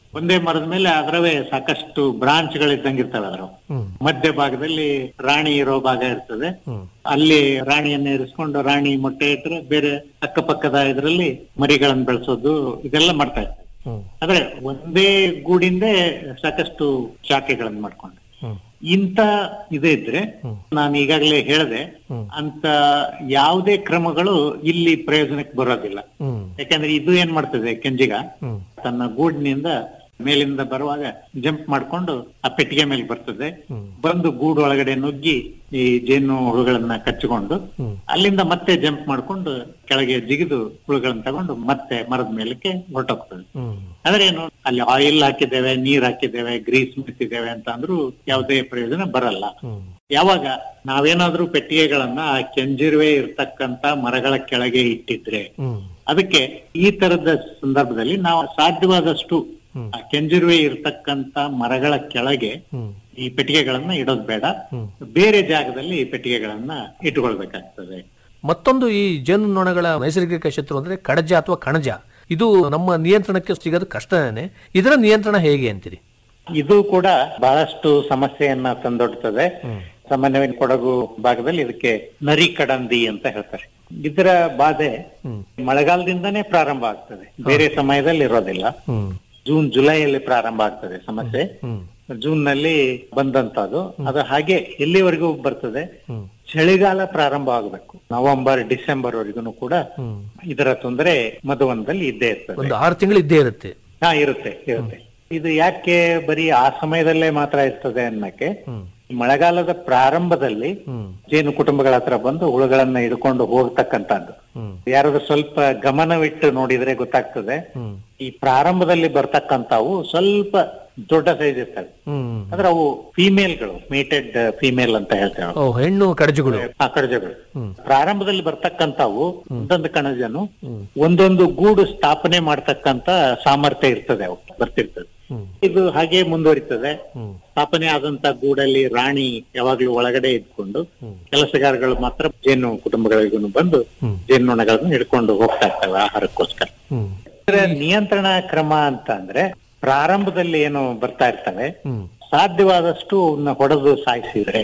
ಒಂದೇ ಮರದ ಮೇಲೆ ಅದರವೇ ಸಾಕಷ್ಟು ಬ್ರಾಂಚ್ಗಳಿದ್ದಂಗೆ ಇರ್ತವೆ ಅದರ ಮಧ್ಯ ಭಾಗದಲ್ಲಿ ರಾಣಿ ಇರೋ ಭಾಗ ಇರ್ತದೆ ಅಲ್ಲಿ ರಾಣಿಯನ್ನ ಇರಿಸ್ಕೊಂಡು ರಾಣಿ ಮೊಟ್ಟೆ ಇಟ್ರೆ ಬೇರೆ ಅಕ್ಕಪಕ್ಕದ ಇದರಲ್ಲಿ ಮರಿಗಳನ್ನ ಬೆಳೆಸೋದು ಇದೆಲ್ಲ ಮಾಡ್ತಾ ಇರ್ತಾರೆ ಆದ್ರೆ ಒಂದೇ ಗೂಡಿಂದೇ ಸಾಕಷ್ಟು ಶಾಖೆಗಳನ್ನ ಮಾಡ್ಕೊಂಡು ಇಂತ ಇದೇ ಇದ್ರೆ ನಾನು ಈಗಾಗಲೇ ಹೇಳಿದೆ ಅಂತ ಯಾವುದೇ ಕ್ರಮಗಳು ಇಲ್ಲಿ ಪ್ರಯೋಜನಕ್ಕೆ ಬರೋದಿಲ್ಲ ಯಾಕಂದ್ರೆ ಇದು ಏನ್ ಮಾಡ್ತದೆ ಕೆಂಜಿಗ ತನ್ನ ಗೂಡಿನಿಂದ ಮೇಲಿಂದ ಬರುವಾಗ ಜಂಪ್ ಮಾಡ್ಕೊಂಡು ಆ ಪೆಟ್ಟಿಗೆ ಮೇಲೆ ಬರ್ತದೆ ಬಂದು ಗೂಡು ಒಳಗಡೆ ನುಗ್ಗಿ ಈ ಜೇನು ಹುಳುಗಳನ್ನ ಕಚ್ಚಿಕೊಂಡು ಅಲ್ಲಿಂದ ಮತ್ತೆ ಜಂಪ್ ಮಾಡ್ಕೊಂಡು ಕೆಳಗೆ ಜಿಗಿದು ಹುಳುಗಳನ್ನ ತಗೊಂಡು ಮತ್ತೆ ಮರದ ಮೇಲಕ್ಕೆ ಹೊರಟೋಗ್ತದೆ ಅಂದ್ರೆ ಏನು ಅಲ್ಲಿ ಆಯಿಲ್ ಹಾಕಿದ್ದೇವೆ ನೀರ್ ಹಾಕಿದ್ದೇವೆ ಗ್ರೀಸ್ ಮೆತ್ತಿದ್ದೇವೆ ಅಂತ ಅಂದ್ರೂ ಯಾವುದೇ ಪ್ರಯೋಜನ ಬರಲ್ಲ ಯಾವಾಗ ನಾವೇನಾದ್ರೂ ಪೆಟ್ಟಿಗೆಗಳನ್ನ ಆ ಕೆಂಜಿರುವೆ ಇರ್ತಕ್ಕಂತ ಮರಗಳ ಕೆಳಗೆ ಇಟ್ಟಿದ್ರೆ ಅದಕ್ಕೆ ಈ ತರದ ಸಂದರ್ಭದಲ್ಲಿ ನಾವು ಸಾಧ್ಯವಾದಷ್ಟು ಆ ಕೆಂಜಿರುವೆ ಇರ್ತಕ್ಕಂತ ಮರಗಳ ಕೆಳಗೆ ಈ ಪೆಟ್ಟಿಗೆಗಳನ್ನ ಇಡೋದು ಬೇಡ ಬೇರೆ ಜಾಗದಲ್ಲಿ ಈ ಪೆಟ್ಟಿಗೆಗಳನ್ನ ಇಟ್ಟುಕೊಳ್ಬೇಕಾಗ್ತದೆ ಮತ್ತೊಂದು ಈ ಜೇನು ನೊಣಗಳ ನೈಸರ್ಗಿಕ ಶತ್ರು ಅಂದ್ರೆ ಕಡಜ ಅಥವಾ ಕಣಜ ಇದು ನಮ್ಮ ನಿಯಂತ್ರಣಕ್ಕೆ ಸಿಗೋದು ಕಷ್ಟನೇ ಇದರ ನಿಯಂತ್ರಣ ಹೇಗೆ ಅಂತೀರಿ ಇದು ಕೂಡ ಬಹಳಷ್ಟು ಸಮಸ್ಯೆಯನ್ನ ತಂದೊಡ್ತದೆ ಸಾಮಾನ್ಯವಾಗಿ ಕೊಡಗು ಭಾಗದಲ್ಲಿ ಇದಕ್ಕೆ ನರಿ ಕಡಂದಿ ಅಂತ ಹೇಳ್ತಾರೆ ಇದರ ಬಾಧೆ ಮಳೆಗಾಲದಿಂದನೇ ಪ್ರಾರಂಭ ಆಗ್ತದೆ ಬೇರೆ ಸಮಯದಲ್ಲಿ ಇರೋದಿಲ್ಲ ಜೂನ್ ಜುಲೈಯಲ್ಲಿ ಪ್ರಾರಂಭ ಆಗ್ತದೆ ಸಮಸ್ಯೆ ಜೂನ್ ನಲ್ಲಿ ಬಂದಂತದ್ದು ಅದು ಹಾಗೆ ಎಲ್ಲಿವರೆಗೂ ಬರ್ತದೆ ಚಳಿಗಾಲ ಪ್ರಾರಂಭ ಆಗಬೇಕು ನವೆಂಬರ್ ಡಿಸೆಂಬರ್ ವರೆಗೂ ಕೂಡ ಇದರ ತೊಂದರೆ ಮಧುವನದಲ್ಲಿ ಇದ್ದೇ ಇರ್ತದೆ ಒಂದು ಆರು ತಿಂಗಳು ಇದ್ದೇ ಇರುತ್ತೆ ಹಾ ಇರುತ್ತೆ ಇರುತ್ತೆ ಇದು ಯಾಕೆ ಬರೀ ಆ ಸಮಯದಲ್ಲೇ ಮಾತ್ರ ಇರ್ತದೆ ಅನ್ನಕ್ಕೆ ಮಳೆಗಾಲದ ಪ್ರಾರಂಭದಲ್ಲಿ ಜೇನು ಕುಟುಂಬಗಳ ಹತ್ರ ಬಂದು ಹುಳುಗಳನ್ನ ಹಿಡ್ಕೊಂಡು ಹೋಗ್ತಕ್ಕಂಥದ್ದು ಯಾರಾದ್ರೂ ಸ್ವಲ್ಪ ಗಮನವಿಟ್ಟು ನೋಡಿದ್ರೆ ಗೊತ್ತಾಗ್ತದೆ ಈ ಪ್ರಾರಂಭದಲ್ಲಿ ಬರ್ತಕ್ಕಂಥವು ಸ್ವಲ್ಪ ದೊಡ್ಡ ಸೈಜ್ ಇರ್ತವೆ ಅಂದ್ರೆ ಅವು ಫಿಮೇಲ್ಗಳು ಮೇಟೆಡ್ ಫಿಮೇಲ್ ಅಂತ ಹೇಳ್ತೇವೆ ಓ ಹೆಣ್ಣು ಕಡಜಗಳು ಆ ಕಣಜಗಳು ಪ್ರಾರಂಭದಲ್ಲಿ ಬರ್ತಕ್ಕಂಥವು ಒಂದೊಂದು ಕಣಜನು ಒಂದೊಂದು ಗೂಡು ಸ್ಥಾಪನೆ ಮಾಡ್ತಕ್ಕಂತ ಸಾಮರ್ಥ್ಯ ಇರ್ತದೆ ಅವು ಬರ್ತಿರ್ತದೆ ಇದು ಹಾಗೆ ಮುಂದುವರಿತದೆ ಸ್ಥಾಪನೆ ಆದಂತ ಗೂಡಲ್ಲಿ ರಾಣಿ ಯಾವಾಗ್ಲೂ ಒಳಗಡೆ ಇದ್ಕೊಂಡು ಕೆಲಸಗಾರಗಳು ಮಾತ್ರ ಜೇನು ಕುಟುಂಬಗಳಿಗೂ ಬಂದು ಜೇನುನೊಣಗಳನ್ನು ಹಿಡ್ಕೊಂಡು ಹೋಗ್ತಾ ಇರ್ತವೆ ಆಹಾರಕ್ಕೋಸ್ಕರ ಇದರ ನಿಯಂತ್ರಣ ಕ್ರಮ ಅಂತ ಅಂದ್ರೆ ಪ್ರಾರಂಭದಲ್ಲಿ ಏನು ಬರ್ತಾ ಇರ್ತವೆ ಸಾಧ್ಯವಾದಷ್ಟು ಅವನ್ನ ಹೊಡೆದು ಸಾಯಿಸಿದ್ರೆ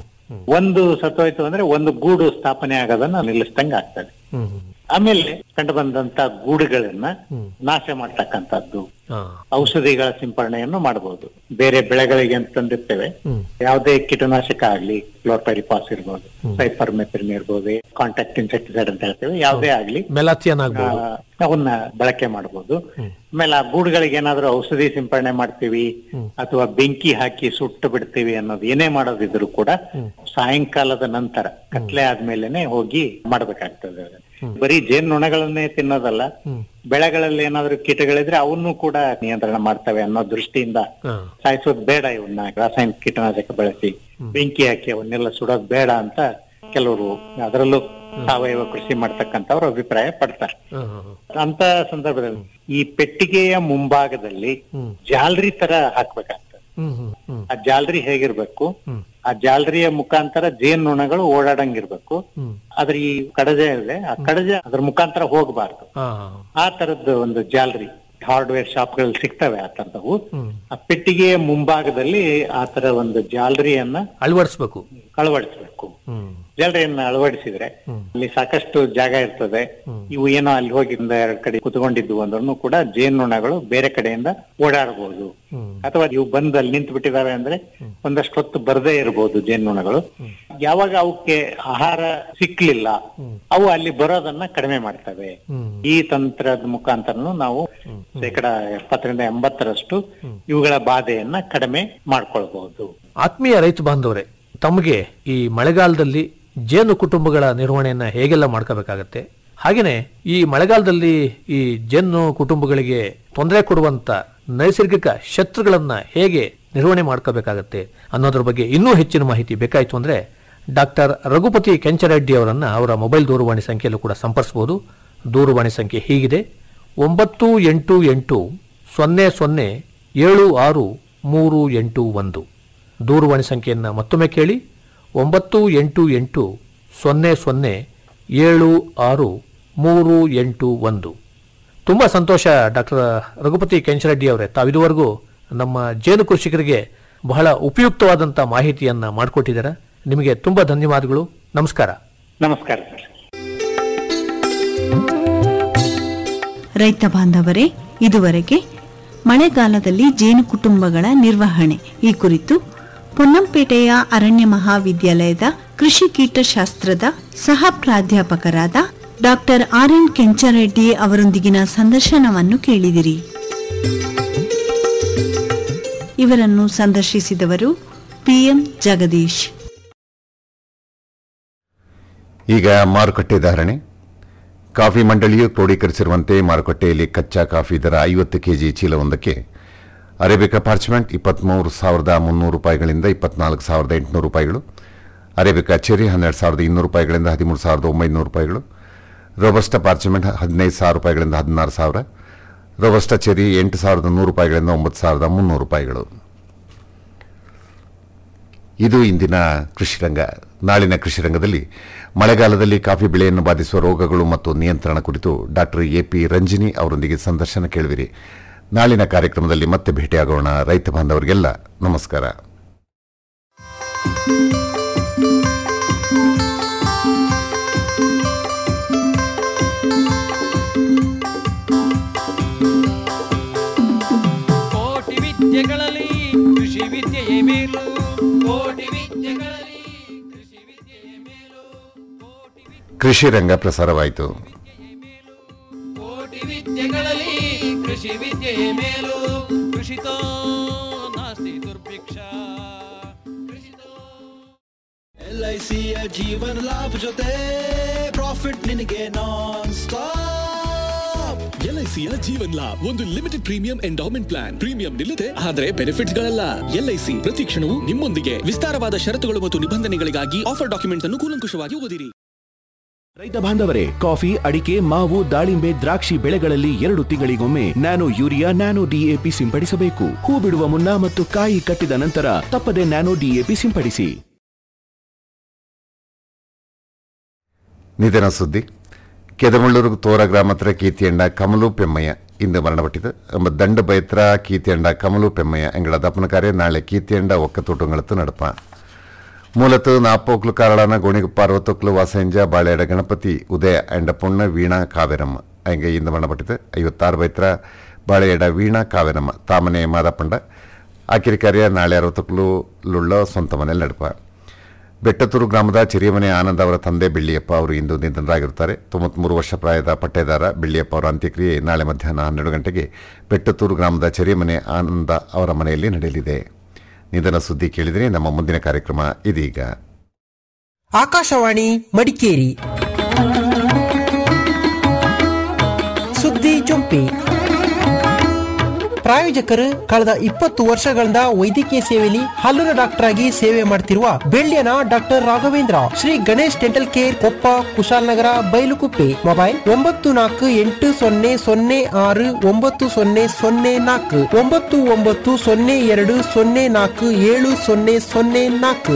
ಒಂದು ಸತ್ತೋಯ್ತು ಅಂದ್ರೆ ಒಂದು ಗೂಡು ಸ್ಥಾಪನೆ ಆಗೋದನ್ನ ನಿಲ್ಲಿಸ್ದಂಗ ಆಗ್ತದೆ ಆಮೇಲೆ ಕಂಡು ಬಂದಂತ ಗೂಡುಗಳನ್ನ ನಾಶ ಮಾಡ್ತಕ್ಕಂಥದ್ದು ಔಷಧಿಗಳ ಸಿಂಪರಣೆಯನ್ನು ಮಾಡಬಹುದು ಬೇರೆ ಬೆಳೆಗಳಿಗೆ ಅಂತ ತಂದಿರ್ತೇವೆ ಯಾವುದೇ ಕೀಟನಾಶಕ ಆಗ್ಲಿ ಕ್ಲೋರ್ಪೈರಿಪಾಸ್ ಇರ್ಬೋದು ಸೈಪರ್ಮೆಥಿನ್ ಇರ್ಬೋದು ಕಾಂಟ್ಯಾಕ್ಟ್ ಇನ್ಸೆಕ್ಟಿಸೈಡ್ ಅಂತ ಹೇಳ್ತೇವೆ ಯಾವುದೇ ಆಗ್ಲಿ ಮೆಲಾಥಿಯನ್ ಆಗ್ಬೋದು ಆ, ಅವನ್ನ ಬಳಕೆ ಮಾಡಬಹುದು ಆಮೇಲೆ ಆ ಗೂಡುಗಳಿಗೆ ಏನಾದ್ರೂ ಔಷಧಿ ಸಿಂಪರಣೆ ಮಾಡ್ತೀವಿ ಅಥವಾ ಬೆಂಕಿ ಹಾಕಿ ಸುಟ್ಟು ಬಿಡ್ತೀವಿ ಅನ್ನೋದು ಏನೇ ಮಾಡೋದಿದ್ರು ಕೂಡ ಸಾಯಂಕಾಲದ ನಂತರ ಕತ್ಲೆ ಆದ್ಮೇಲೆನೆ ಹೋಗಿ ಮಾಡ್ಬೇಕಾಗ್ತದೆ ಅದನ್ನ. ಬರೀ ಜೇನುನೊಣಗಳನ್ನೇ ತಿನ್ನೋದಲ್ಲ ಬೆಳೆಗಳಲ್ಲಿ ಏನಾದ್ರೂ ಕೀಟಗಳಿದ್ರೆ ಅವನ್ನು ಕೂಡ ನಿಯಂತ್ರಣ ಮಾಡ್ತವೆ ಅನ್ನೋ ದೃಷ್ಟಿಯಿಂದ ಸಾಯಿಸೋದು ಬೇಡ ಇವನ್ನ ರಾಸಾಯನಿಕ ಕೀಟನಾಶಕ ಬಳಸಿ ಬೆಂಕಿ ಹಾಕಿ ಅವನ್ನೆಲ್ಲ ಸುಡೋದು ಬೇಡ ಅಂತ ಕೆಲವರು ಅದರಲ್ಲೂ ಸಾವಯವ ಕೃಷಿ ಮಾಡ್ತಕ್ಕಂಥವ್ರು ಅಭಿಪ್ರಾಯ ಪಡ್ತಾರೆ ಅಂತ ಸಂದರ್ಭದಲ್ಲಿ ಈ ಪೆಟ್ಟಿಗೆಯ ಮುಂಭಾಗದಲ್ಲಿ ಜಾಲರಿ ತರ ಹಾಕ್ಬೇಕಾಗ್ತದೆ ಆ ಜಾಲರಿ ಹೇಗಿರ್ಬೇಕು ಆ ಜಾಲರಿಯ ಮುಖಾಂತರ ಜೇನುನೊಣಗಳು ಓಡಾಡಂಗಿರ್ಬೇಕು ಆದ್ರೆ ಈ ಕಡಜ ಇದೆ ಆ ಕಡಜ ಅದ್ರ ಮುಖಾಂತರ ಹೋಗಬಾರ್ದು ಆ ತರದ್ದು ಒಂದು ಜಾಲರಿ ಹಾರ್ಡ್ವೇರ್ ಶಾಪ್ಗಳಲ್ಲಿ ಸಿಗ್ತವೆ ಆ ತರದವು ಆ ಪೆಟ್ಟಿಗೆಯ ಮುಂಭಾಗದಲ್ಲಿ ಆ ತರ ಒಂದು ಜಾಲರಿಯನ್ನ ಅಳವಡಿಸ್ಬೇಕು ಅಳವಡಿಸಬೇಕು ಜಾಲರಿಯನ್ನ ಅಳವಡಿಸಿದ್ರೆ ಅಲ್ಲಿ ಸಾಕಷ್ಟು ಜಾಗ ಇರ್ತದೆ ಇವು ಏನೋ ಅಲ್ಲಿ ಹೋಗಿ ಒಂದ್ ಎರಡ್ ಕಡೆ ಕುತ್ಕೊಂಡಿದ್ವು ಅಂದ್ರೂ ಕೂಡ ಜೇನುನೊಣಗಳು ಬೇರೆ ಕಡೆಯಿಂದ ಓಡಾಡಬಹುದು ಅಥವಾ ಇವು ಬಂದು ಅಲ್ಲಿ ನಿಂತು ಬಿಟ್ಟಿದಾವೆ ಅಂದ್ರೆ ಒಂದಷ್ಟು ಹೊತ್ತು ಬರದೇ ಇರಬಹುದು ಜೇನುನೊಣಗಳು ಯಾವಾಗ ಅವಕ್ಕೆ ಆಹಾರ ಸಿಕ್ಲಿಲ್ಲ ಅವು ಅಲ್ಲಿ ಬರೋದನ್ನ ಕಡಿಮೆ ಮಾಡ್ತವೆ ಈ ತಂತ್ರದ ಮುಖಾಂತರನು ನಾವು ಶೇಕಡ ಎಪ್ಪತ್ತರಿಂದ ಎಂಬತ್ತರಷ್ಟು ಇವುಗಳ ಬಾಧೆಯನ್ನ ಕಡಿಮೆ ಮಾಡ್ಕೊಳ್ಬಹುದು ಆತ್ಮೀಯ ರೈತ ಬಾಂಧವರೇ ತಮಗೆ ಈ ಮಳೆಗಾಲದಲ್ಲಿ ಜೇನು ಕುಟುಂಬಗಳ ನಿರ್ವಹಣೆಯನ್ನ ಹೇಗೆಲ್ಲ ಮಾಡ್ಕೋಬೇಕಾಗತ್ತೆ ಹಾಗೇನೆ ಈ ಮಳೆಗಾಲದಲ್ಲಿ ಈ ಜೇನು ಕುಟುಂಬಗಳಿಗೆ ತೊಂದರೆ ಕೊಡುವಂತ ನೈಸರ್ಗಿಕ ಶತ್ರುಗಳನ್ನ ಹೇಗೆ ನಿರ್ವಹಣೆ ಮಾಡ್ಕೋಬೇಕಾಗತ್ತೆ ಅನ್ನೋದ್ರ ಬಗ್ಗೆ ಇನ್ನೂ ಹೆಚ್ಚಿನ ಮಾಹಿತಿ ಬೇಕಾಯಿತು ಅಂದ್ರೆ ಡಾಕ್ಟರ್ ರಘುಪತಿ ಕೆಂಚರೆಡ್ಡಿ ಅವರನ್ನ ಅವರ ಮೊಬೈಲ್ ದೂರವಾಣಿ ಸಂಖ್ಯೆಯಲ್ಲೂ ಕೂಡ ಸಂಪರ್ಸಬಹುದು ದೂರವಾಣಿ ಸಂಖ್ಯೆ ಹೀಗಿದೆ ಒಂಬತ್ತು ಎಂಟು ಎಂಟು ಸೊನ್ನೆ ಸೊನ್ನೆ ಏಳು ಆರು ಮೂರು ಎಂಟು ಒಂದು ದೂರವಾಣಿ ಸಂಖ್ಯೆಯನ್ನು ಮತ್ತೊಮ್ಮೆ ಕೇಳಿ ಒಂಬತ್ತು ಎಂಟು ಎಂಟು ಸೊನ್ನೆ ಸೊನ್ನೆ ಏಳು ಆರು ಮೂರು ಎಂಟು ಒಂದು ತುಂಬಾ ಸಂತೋಷ ಡಾಕ್ಟರ್ ರಘುಪತಿ ಕೆಂಚರೆಡ್ಡಿ ಅವರೇ ತಾವಿದುವರೆಗೂ ನಮ್ಮ ಜೇನು ಕೃಷಿಕರಿಗೆ ಬಹಳ ಉಪಯುಕ್ತವಾದಂತ ಮಾಹಿತಿಯನ್ನ ಮಾಡಿಕೊಟ್ಟಿದ್ದೀರಾ ನಿಮಗೆ ತುಂಬಾ ಧನ್ಯವಾದಗಳು ನಮಸ್ಕಾರ ನಮಸ್ಕಾರ ಸರ್ ರೈತ ಬಾಂಧವರೇ ಇದುವರೆಗೆ ಮಳೆಗಾಲದಲ್ಲಿ ಜೇನು ಕುಟುಂಬಗಳ ನಿರ್ವಹಣೆ ಈ ಕುರಿತು ಪೊನ್ನಂಪೇಟೆಯ ಅರಣ್ಯ ಮಹಾವಿದ್ಯಾಲಯದ ಕೃಷಿ ಕೀಟಶಾಸ್ತ್ರದ ಸಹ ಪ್ರಾಧ್ಯಾಪಕರಾದ ಡಾಕ್ಟರ್ ಆರ್ ಎನ್ ಕೆಂಚರೆಡ್ಡಿ ಅವರೊಂದಿಗಿನ ಸಂದರ್ಶನವನ್ನು ಕೇಳಿದಿರಿ ಇವರನ್ನು ಸಂದರ್ಶಿಸಿದವರು ಪಿಎಂ ಜಗದೀಶ್ ಈಗ ಮಾರುಕಟ್ಟೆ ಧಾರಣೆ ಕಾಫಿ ಮಂಡಳಿಯು ಕ್ರೋಢೀಕರಿಸಿರುವಂತೆ ಮಾರುಕಟ್ಟೆಯಲ್ಲಿ ಕಚ್ಚಾ ಕಾಫಿ ದರ ಐವತ್ತು ಕೆಜಿ ಚೀಲವೊಂದಕ್ಕೆ ಅರೇಬಿಕಾ ಪಾರ್ಚ್ಮೆಂಟ್ ಇಪ್ಪತ್ತ್ಮೂರು ಸಾವಿರದ ಮುನ್ನೂರು ರೂಪಾಯಿಗಳಿಂದ ಇಪ್ಪತ್ನಾಲ್ಕು ಸಾವಿರದ ಎಂಟುನೂರು ರೂಪಾಯಿಗಳು ಅರೇಬಿಕಾ ಚೆರಿ ಹನ್ನೆರಡು ಸಾವಿರದ ಇನ್ನೂರು ರೂಪಾಯಿಗಳಿಂದ ಹದಿಮೂರು ಸಾವಿರದ ಒಂಬೈನೂರು ರೂಪಾಯಿಗಳು ರೋಬಸ್ಟ ಪಾರ್ಚ್ಮೆಂಟ್ ಹದಿನೈದು ಸಾವಿರ ರೂಪಾಯಿಗಳಿಂದ ಹದಿನಾರು ಸಾವಿರ ರೋಬಸ್ಟ ಚೆರಿ ಎಂಟು ಸಾವಿರದ ನೂರು ರೂಪಾಯಿಗಳಿಂದ ಒಂಬತ್ತು ಸಾವಿರದ ಮುನ್ನೂರು ರೂಪಾಯಿಗಳು ಇದು ಇಂದಿನ ಕೃಷಿ ರಂಗ ನಾಳಿನ ಕೃಷಿ ರಂಗದಲ್ಲಿ ಮಳೆಗಾಲದಲ್ಲಿ ಕಾಫಿ ಬೆಳೆಯನ್ನು ಬಾಧಿಸುವ ರೋಗಗಳು ಮತ್ತು ನಿಯಂತ್ರಣ ಕುರಿತು ಡಾಕ್ಟರ್ ಎಪಿ ರಂಜಿನಿ ಅವರೊಂದಿಗೆ ಸಂದರ್ಶನ ಕೇಳುವಿರಿ ನಾಳಿನ ಕಾರ್ಯಕ್ರಮದಲ್ಲಿ ಮತ್ತೆ ಭೇಟಿಯಾಗೋಣ ರೈತ ಬಾಂಧವರಿಗೆಲ್ಲ ನಮಸ್ಕಾರ ಕೋಟಿ ವಿದ್ಯೆಗಳಲ್ಲಿ ಕೃಷಿ ವಿದ್ಯೆಯೇ ಮೇಲು ಕೋಟಿ ವಿದ್ಯೆಗಳಲ್ಲಿ ಕೃಷಿ ವಿದ್ಯೆಯೇ ಮೇಲು ಕೋಟಿ ವಿದ್ಯೆ- ಕೃಷಿ ರಂಗ ಪ್ರಸಾರವಾಯಿತು ಕೋಟಿ ವಿದ್ಯೆಗಳಲ್ಲಿ ಕೃಷಿ ವಿದ್ಯೆಯೇ ಮೇಲು ಕೃಷಿತೋ ನಾಸ್ತಿ ದುರ್ಭಿಕ್ಷ ಕೃಷಿತೋ ಎಲ್ ಐ ಸಿಯ ಜೀವನ ಲಾಭ ಜೊತೆ ಪ್ರಾಫಿಟ್ ನಿನಗೆ ನಾನ್ ಸ್ಟಾಪ್ ಎಲ್ಐಸಿಯ ಜೀವನ್ ಲಾಭ್ ಒಂದು limited premium endowment plan premium ನಿಲ್ಲದೆ ಆದರೆ ಬೆನಿಫಿಟ್ಸ್ ಗಳಲ್ಲ ಎಲ್ಐಸಿ ಪ್ರತಿ ಕ್ಷಣವೂ ನಿಮ್ಮೊಂದಿಗೆ ವಿಸ್ತಾರವಾದ ಷರತ್ತುಗಳು ಮತ್ತು ನಿಬಂಧನೆಗಳಿಗಾಗಿ ಆಫರ್ ಡಾಕ್ಯುಮೆಂಟ್ ಅನ್ನು ಕೂಲಂಕುಷವಾಗಿ ಓದಿರಿ ರೈತ ಬಾಂಧವರೇ ಕಾಫಿ ಅಡಿಕೆ ಮಾವು ದಾಳಿಂಬೆ ದ್ರಾಕ್ಷಿ ಬೆಳೆಗಳಲ್ಲಿ ಎರಡು ತಿಂಗಳಿಗೊಮ್ಮೆ ನ್ಯಾನೋ ಯೂರಿಯಾ ನ್ಯಾನೋ ಡಿಎಪಿ ಸಿಂಪಡಿಸಬೇಕು ಹೂ ಬಿಡುವ ಮುನ್ನ ಮತ್ತು ಕಾಯಿ ಕಟ್ಟಿದ ನಂತರ ತಪ್ಪದೆ ನ್ಯಾನೋ ಡಿಎಪಿ ಸಿಂಪಡಿಸಿ ನಿಧನ ಸುದ್ದಿ ಕೆದಮಳ್ಳೂರು ತೋರ ಗ್ರಾಮ ಹತ್ರ ಕೀರ್ತಿಯಂಡ ಕಮಲು ಪೆಮ್ಮಯ್ಯ ಇಂದು ಮರಣಪಟ್ಟಿತು ಎಂಬ ದಂಡ ಬೈತ್ರ ಕೀರ್ತಿಯಂಡ ಕಮಲು ಪೆಮ್ಮಯ್ಯ ಎಂಗಳ ದಪ್ಪನ ಕಾರ್ಯ ನಾಳೆ ಕೀರ್ತಿಯಂಡ ಒಕ್ಕತೂಟಂಗಳತ್ತು ನಡಪ ಮೂಲತು ನಾಪೋಕ್ಲು ಕಾರಳನ ಗೋಣಿಗುಪ್ಪ ಅರವತ್ತೊಕ್ಲು ವಾಸಂಜ ಬಾಳೆಯಡ ಗಣಪತಿ ಉದಯ ಅಂಡ ಪುಣ್ಣ ವೀಣಾ ಕಾವೇರಮ್ಮ ಹಂಗೆ ಇಂದು ಮರಣಪಟ್ಟಿತು ಐವತ್ತಾರು ಬೈತ್ರ ಬಾಳೆಯಡ ವೀಣಾ ಕಾವೇರಮ್ಮ ತಾಮನೆ ಮಾದಪ್ಪಂಡ ಆಕಿರಿ ಕಾರ್ಯ ನಾಳೆ ಅರವತ್ತೊಕ್ಲು ಲುಳ್ಳ ಸ್ವಂತ ಮನೆಯಲ್ಲಿ ನಡಪ ಬೆಟ್ಟತೂರು ಗ್ರಾಮದ ಚಿರಿಯಮನೆ ಆನಂದ್ ಅವರ ತಂದೆ ಬೆಳ್ಳಿಯಪ್ಪ ಅವರು ಇಂದು ನಿಧನರಾಗಿರುತ್ತಾರೆ ತೊಂಬತ್ಮೂರು ವರ್ಷ ಪ್ರಾಯದ ಪಟ್ಟೇದಾರ ಬೆಳ್ಳಿಯಪ್ಪ ಅವರ ಅಂತ್ಯಕ್ರಿಯೆ ನಾಳೆ ಮಧ್ಯಾಹ್ನ ಹನ್ನೆರಡು ಗಂಟೆಗೆ ಬೆಟ್ಟತೂರು ಗ್ರಾಮದ ಚಿರಿಯಮನೆ ಆನಂದ ಅವರ ಮನೆಯಲ್ಲಿ ನಡೆಯಲಿದೆ ನಿಧನ ಸುದ್ದಿ ಕೇಳಿದರೆ ನಮ್ಮ ಮುಂದಿನ ಕಾರ್ಯಕ್ರಮ ಇದೀಗ ಆಕಾಶವಾಣಿ ಮಡಿಕೇರಿ ಸುದ್ದಿ ಜೊಂಪಿ ಪ್ರಾಯೋಜಕರು ಕಳೆದ ಇಪ್ಪತ್ತು ವರ್ಷಗಳಿಂದ ವೈದ್ಯಕೀಯ ಸೇವೆಯಲ್ಲಿ ಹಲ್ಲುನ ಡಾಕ್ಟರ್ ಆಗಿ ಸೇವೆ ಮಾಡ್ತಿರುವ ಬೆಳ್ಳಿಯನ doctor Raghavendra Shri Ganesh dental care Koppa Kushalnagar Bylakuppe mobile ಒಂಬತ್ತು ನಾಲ್ಕು ಎಂಟು ಸೊನ್ನೆ ಸೊನ್ನೆ ಆರು ಒಂಬತ್ತು ಸೊನ್ನೆ ಸೊನ್ನೆ ನಾಲ್ಕು ಒಂಬತ್ತು ಒಂಬತ್ತು ಸೊನ್ನೆ ಎರಡು ಸೊನ್ನೆ ನಾಲ್ಕು ಏಳು ಸೊನ್ನೆ ಸೊನ್ನೆ ನಾಲ್ಕು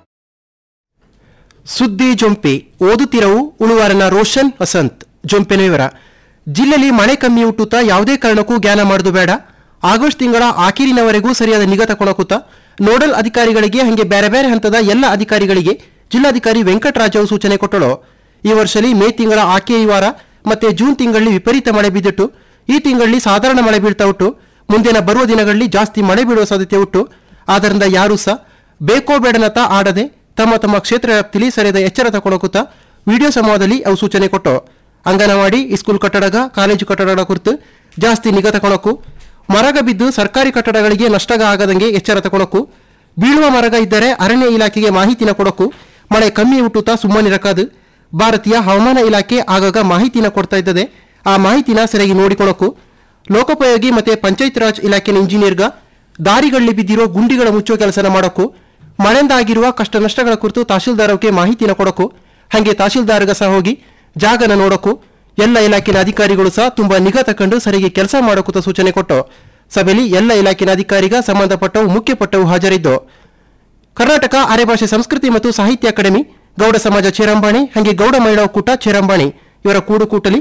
ಸುದ್ದಿ ಜೊಂಪೆ ಓದುತ್ತಿರವು ಉಳುವಾರನ ರೋಷನ್ ವಸಂತ್ ಜೊಂಪೆನ ವಿವರ ಜಿಲ್ಲೆಯಲ್ಲಿ ಮಳೆ ಕಮ್ಮಿ ಹುಟ್ಟುತ್ತಾ ಯಾವುದೇ ಕಾರಣಕ್ಕೂ ಜ್ಞಾನ ಮಾಡುದು ಬೇಡ ಆಗಸ್ಟ್ ತಿಂಗಳ ಆಖೀರಿನವರೆಗೂ ಸರಿಯಾದ ನಿಗಾ ತಕೊಳಕುತ್ತ ನೋಡಲ್ ಅಧಿಕಾರಿಗಳಿಗೆ ಹಂಗೆ ಬೇರೆ ಬೇರೆ ಹಂತದ ಎಲ್ಲ ಅಧಿಕಾರಿಗಳಿಗೆ ಜಿಲ್ಲಾಧಿಕಾರಿ ವೆಂಕಟರಾಜವು ಸೂಚನೆ ಕೊಟ್ಟಳು ಈ ವರ್ಷದಲ್ಲಿ ಮೇ ತಿಂಗಳ ಆಖರಿ ವಾರ ಮತ್ತೆ ಜೂನ್ ತಿಂಗಳಲ್ಲಿ ವಿಪರೀತ ಮಳೆ ಬಿದ್ದಿಟ್ಟು ಈ ತಿಂಗಳಲ್ಲಿ ಸಾಧಾರಣ ಮಳೆ ಬೀಳ್ತಾ ಉಂಟು ಮುಂದಿನ ಬರುವ ದಿನಗಳಲ್ಲಿ ಜಾಸ್ತಿ ಮಳೆ ಬೀಳುವ ಸಾಧ್ಯತೆ ಉಂಟು ಆದ್ದರಿಂದ ಯಾರೂ ಸಹ ಬೇಕೋ ಬೇಡನತ ಆಡದೆ ತಮ್ಮ ತಮ್ಮ ಕ್ಷೇತ್ರ ವ್ಯಾಪ್ತಿಲಿ ಸರಿಯಾದ ಎಚ್ಚರ ತಗೊಳಕುತ್ತ ವಿಡಿಯೋ ಸಂವಾದದಲ್ಲಿ ಅವು ಸೂಚನೆ ಕೊಟ್ಟು ಅಂಗನವಾಡಿ ಸ್ಕೂಲ್ ಕಟ್ಟಡಗ ಕಾಲೇಜು ಕಟ್ಟಡಗಳ ಕುರಿತು ಜಾಸ್ತಿ ನಿಗಾ ತಗೊಳಕು ಮರಗ ಬಿದ್ದು ಸರ್ಕಾರಿ ಕಟ್ಟಡಗಳಿಗೆ ನಷ್ಟಗ ಆಗದಂಗೆ ಎಚ್ಚರ ತಗೊಳಕು ಬೀಳುವ ಮರಗ ಇದ್ದರೆ ಅರಣ್ಯ ಇಲಾಖೆಗೆ ಮಾಹಿತಿನ ಕೊಡಕು ಮಳೆ ಕಮ್ಮಿ ಹುಟ್ಟುತ್ತಾ ಸುಮ್ಮನಿರಕಾದು ಭಾರತೀಯ ಹವಾಮಾನ ಇಲಾಖೆ ಆಗಾಗ ಮಾಹಿತಿನ ಕೊಡ್ತಾ ಇದ್ದದೆ ಆ ಮಾಹಿತಿನ ಸರಿಯಾಗಿ ನೋಡಿಕೊಳ್ಳಕು ಲೋಕೋಪಯೋಗಿ ಮತ್ತೆ ಪಂಚಾಯತ್ ರಾಜ್ ಇಲಾಖೆನ ಇಂಜಿನಿಯರ್ಗ ದಾರಿಗಳಲ್ಲಿ ಬಿದ್ದಿರೋ ಗುಂಡಿಗಳ ಮುಚ್ಚೋ ಕೆಲಸನ ಮಾಡಕು ಮಳೆಯಿಂದ ಆಗಿರುವ ಕಷ್ಟ ನಷ್ಟಗಳ ಕುರಿತು ತಹಶೀಲ್ದಾರಕ್ಕೆ ಮಾಹಿತಿನ ಕೊಡಕು ಹಾಗೆ ತಹಶೀಲ್ದಾರ್ಗ ಸಹ ಹೋಗಿ ಜಾಗನ ನೋಡಕು ಎಲ್ಲ ಇಲಾಖೆನ ಅಧಿಕಾರಿಗಳು ಸಹ ತುಂಬಾ ನಿಗಾ ತಕೊಂಡು ಸರಿಗೆ ಕೆಲಸ ಮಾಡಕೂತ ಸೂಚನೆ ಕೊಟ್ಟು ಸಭೆಯಲ್ಲಿ ಎಲ್ಲ ಇಲಾಖೆನ ಅಧಿಕಾರಿಗ ಸಂಬಂಧಪಟ್ಟವು ಮುಖ್ಯಪಟ್ಟವು ಹಾಜರಿದ್ದು ಕರ್ನಾಟಕ ಅರೆಭಾಷೆ ಸಂಸ್ಕೃತಿ ಮತ್ತು ಸಾಹಿತ್ಯ ಅಕಾಡೆಮಿ ಗೌಡ ಸಮಾಜ ಚೇರಂಬಾಣಿ ಹಾಗೆ ಗೌಡ ಮಹಿಳಾ ಒಕ್ಕೂಟ ಚೇರಂಬಾಣಿ ಇವರ ಕೂಡುಕೂಟಲಿ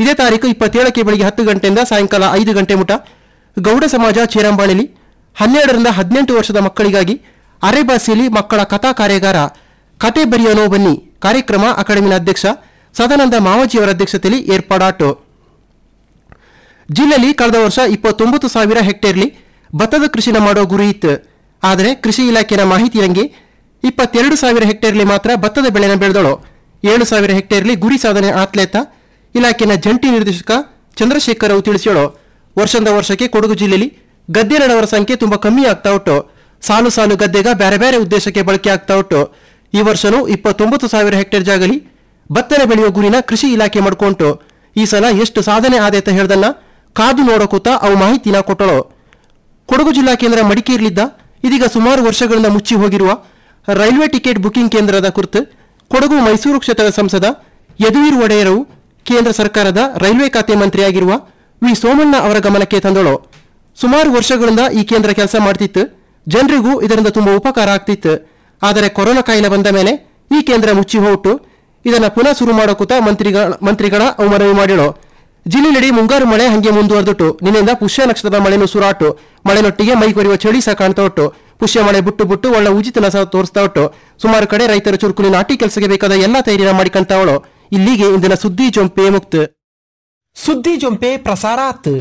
ಇದೇ ತಾರೀಕು ಇಪ್ಪತ್ತೇಳಕ್ಕೆ ಬೆಳಿಗ್ಗೆ ಹತ್ತು ಗಂಟೆಯಿಂದ ಸಾಯಂಕಾಲ ಐದು ಗಂಟೆ ಮುಟ ಗೌಡ ಸಮಾಜ ಚೇರಂಬಾಳಿಲಿ ಹನ್ನೆರಡರಿಂದ ಹದಿನೆಂಟು ವರ್ಷದ ಮಕ್ಕಳಿಗಾಗಿ ಅರೆಬಾಸಿಯಲ್ಲಿ ಮಕ್ಕಳ ಕಥಾ ಕಾರ್ಯಾಗಾರ ಕತೆ ಬರೆಯೋನೋ ಬನ್ನಿ ಕಾರ್ಯಕ್ರಮ ಅಕಾಡೆಮಿನ ಅಧ್ಯಕ್ಷ ಸದಾನಂದ ಮಾವಜಿಯವರ ಅಧ್ಯಕ್ಷತೆಯಲ್ಲಿ ಏರ್ಪಾಡಾಟು ಜಿಲ್ಲೆಯಲ್ಲಿ ಕಳೆದ ವರ್ಷ ಇಪ್ಪತ್ತೊಂಬತ್ತು ಸಾವಿರ ಹೆಕ್ಟೇರ್ಲಿ ಭತ್ತದ ಕೃಷಿನ ಮಾಡೋ ಗುರಿ ಇತ್ತು ಆದರೆ ಕೃಷಿ ಇಲಾಖೆಯ ಮಾಹಿತಿಯಂಗೆ ಇಪ್ಪತ್ತೆರಡು ಸಾವಿರ ಹೆಕ್ಟೇರ್ಲಿ ಮಾತ್ರ ಭತ್ತದ ಬೆಳೆನ ಬೆಳೆದಳು ಏಳು ಸಾವಿರ ಹೆಕ್ಟೇರ್ಲಿ ಗುರಿ ಸಾಧನೆ ಆತ್ಲೇತ ಇಲಾಖೆನ ಜಂಟಿ ನಿರ್ದೇಶಕ ಚಂದ್ರಶೇಖರ್ ಅವು ತಿಳಿಸ್ಯಾಳು ವರ್ಷದಿಂದ ವರ್ಷಕ್ಕೆ ಕೊಡಗು ಜಿಲ್ಲೆಯಲ್ಲಿ ಗದ್ದೆ ನೆಡವರ ಸಂಖ್ಯೆ ತುಂಬಾ ಕಮ್ಮಿ ಆಗ್ತಾ ಉಂಟು ಸಾಲು ಸಾಲು ಗದ್ದೆಗ ಬೇರೆ ಬೇರೆ ಉದ್ದೇಶಕ್ಕೆ ಬಳಕೆ ಆಗ್ತಾ ಉಂಟು ಈ ವರ್ಷನೂ ಇಪ್ಪತ್ತೊಂಬತ್ತು ಸಾವಿರ ಹೆಕ್ಟೇರ್ ಜಾಗಲಿ ಭತ್ತನ ಬೆಳೆಯುವ ಗುರಿನ ಕೃಷಿ ಇಲಾಖೆ ಮಾಡ್ಕೊಂಟು ಈ ಸಲ ಎಷ್ಟು ಸಾಧನೆ ಆದೈತ ಹೇಳ್ದನ್ನ ಕಾದು ನೋಡೋಕೂತ ಅವು ಮಾಹಿತಿನ ಕೊಟ್ಟಳು ಕೊಡಗು ಜಿಲ್ಲಾ ಕೇಂದ್ರ ಮಡಿಕೇರಿಲಿದ್ದ ಇದೀಗ ಸುಮಾರು ವರ್ಷಗಳಿಂದ ಮುಚ್ಚಿ ಹೋಗಿರುವ ರೈಲ್ವೆ ಟಿಕೆಟ್ ಬುಕಿಂಗ್ ಕೇಂದ್ರದ ಕುರಿತು ಕೊಡಗು ಮೈಸೂರು ಕ್ಷೇತ್ರದ ಸಂಸದ ಯದುವೀರ್ ಒಡೆಯರವು ಕೇಂದ್ರ ಸರ್ಕಾರದ ರೈಲ್ವೆ ಖಾತೆ ಮಂತ್ರಿಯಾಗಿರುವ ವಿ ಸೋಮಣ್ಣ ಅವರ ಗಮನಕ್ಕೆ ತಂದಳು ಸುಮಾರು ವರ್ಷಗಳಿಂದ ಈ ಕೇಂದ್ರ ಕೆಲಸ ಮಾಡ್ತಿತ್ತು ಜನರಿಗೂ ಇದರಿಂದ ತುಂಬಾ ಉಪಕಾರ ಆಗ್ತಿತ್ತು ಆದರೆ ಕೊರೋನಾ ಕಾಯಿಲೆ ಬಂದ ಮೇಲೆ ಈ ಕೇಂದ್ರ ಮುಚ್ಚಿ ಹೋಗ್ಬಿಟ್ಟು ಇದನ್ನ ಪುನಃ ಶುರು ಮಾಡೋಕುತ ಮಂತ್ರಿಗಳ ಮಂತ್ರಿಗಳ ಅವು ಮನವಿ ಮಾಡಿಳು ಜಿಲ್ಲೆಯೆಡೆ ಮುಂಗಾರು ಮಳೆ ಹಂಗೆ ಮುಂದುವರೆದಿಟ್ಟು ನಿನ್ನೆಯಿಂದ ಪುಷ್ಯ ನಕ್ಷತ್ರದ ಮಳೆನೂ ಸುರಾಟು ಮಳೆನೊಟ್ಟಿಗೆ ಮೈ ಕೊರೆಯುವ ಚಳಿ ಸಹ ಕಾಣ್ತಾ ಉಂಟು ಪುಷ್ಯ ಮಳೆ ಬಿಟ್ಟು ಬಿಟ್ಟು ಒಳ್ಳೆ ಉಚಿತನ ಸಹ ತೋರಿಸ್ತಾ ಉಂಟು ಸುಮಾರು ಕಡೆ ರೈತರ ಚುರುಕುಲಿ ನಾಟಿ ಕೆಲಸಕ್ಕೆ ಬೇಕಾದ ಎಲ್ಲಾ ತಯಾರಿನ ಮಾಡಿಕೊಂತಾವಳು ಇಲ್ಲಿಗೆ ಇಂದಿನ ಸುದ್ದಿ ಜೊಂಪೆ ಮುಕ್ತ ಸುದ್ದಿ ಜೊಂಪೆ ಪ್ರಸಾರ ಆತು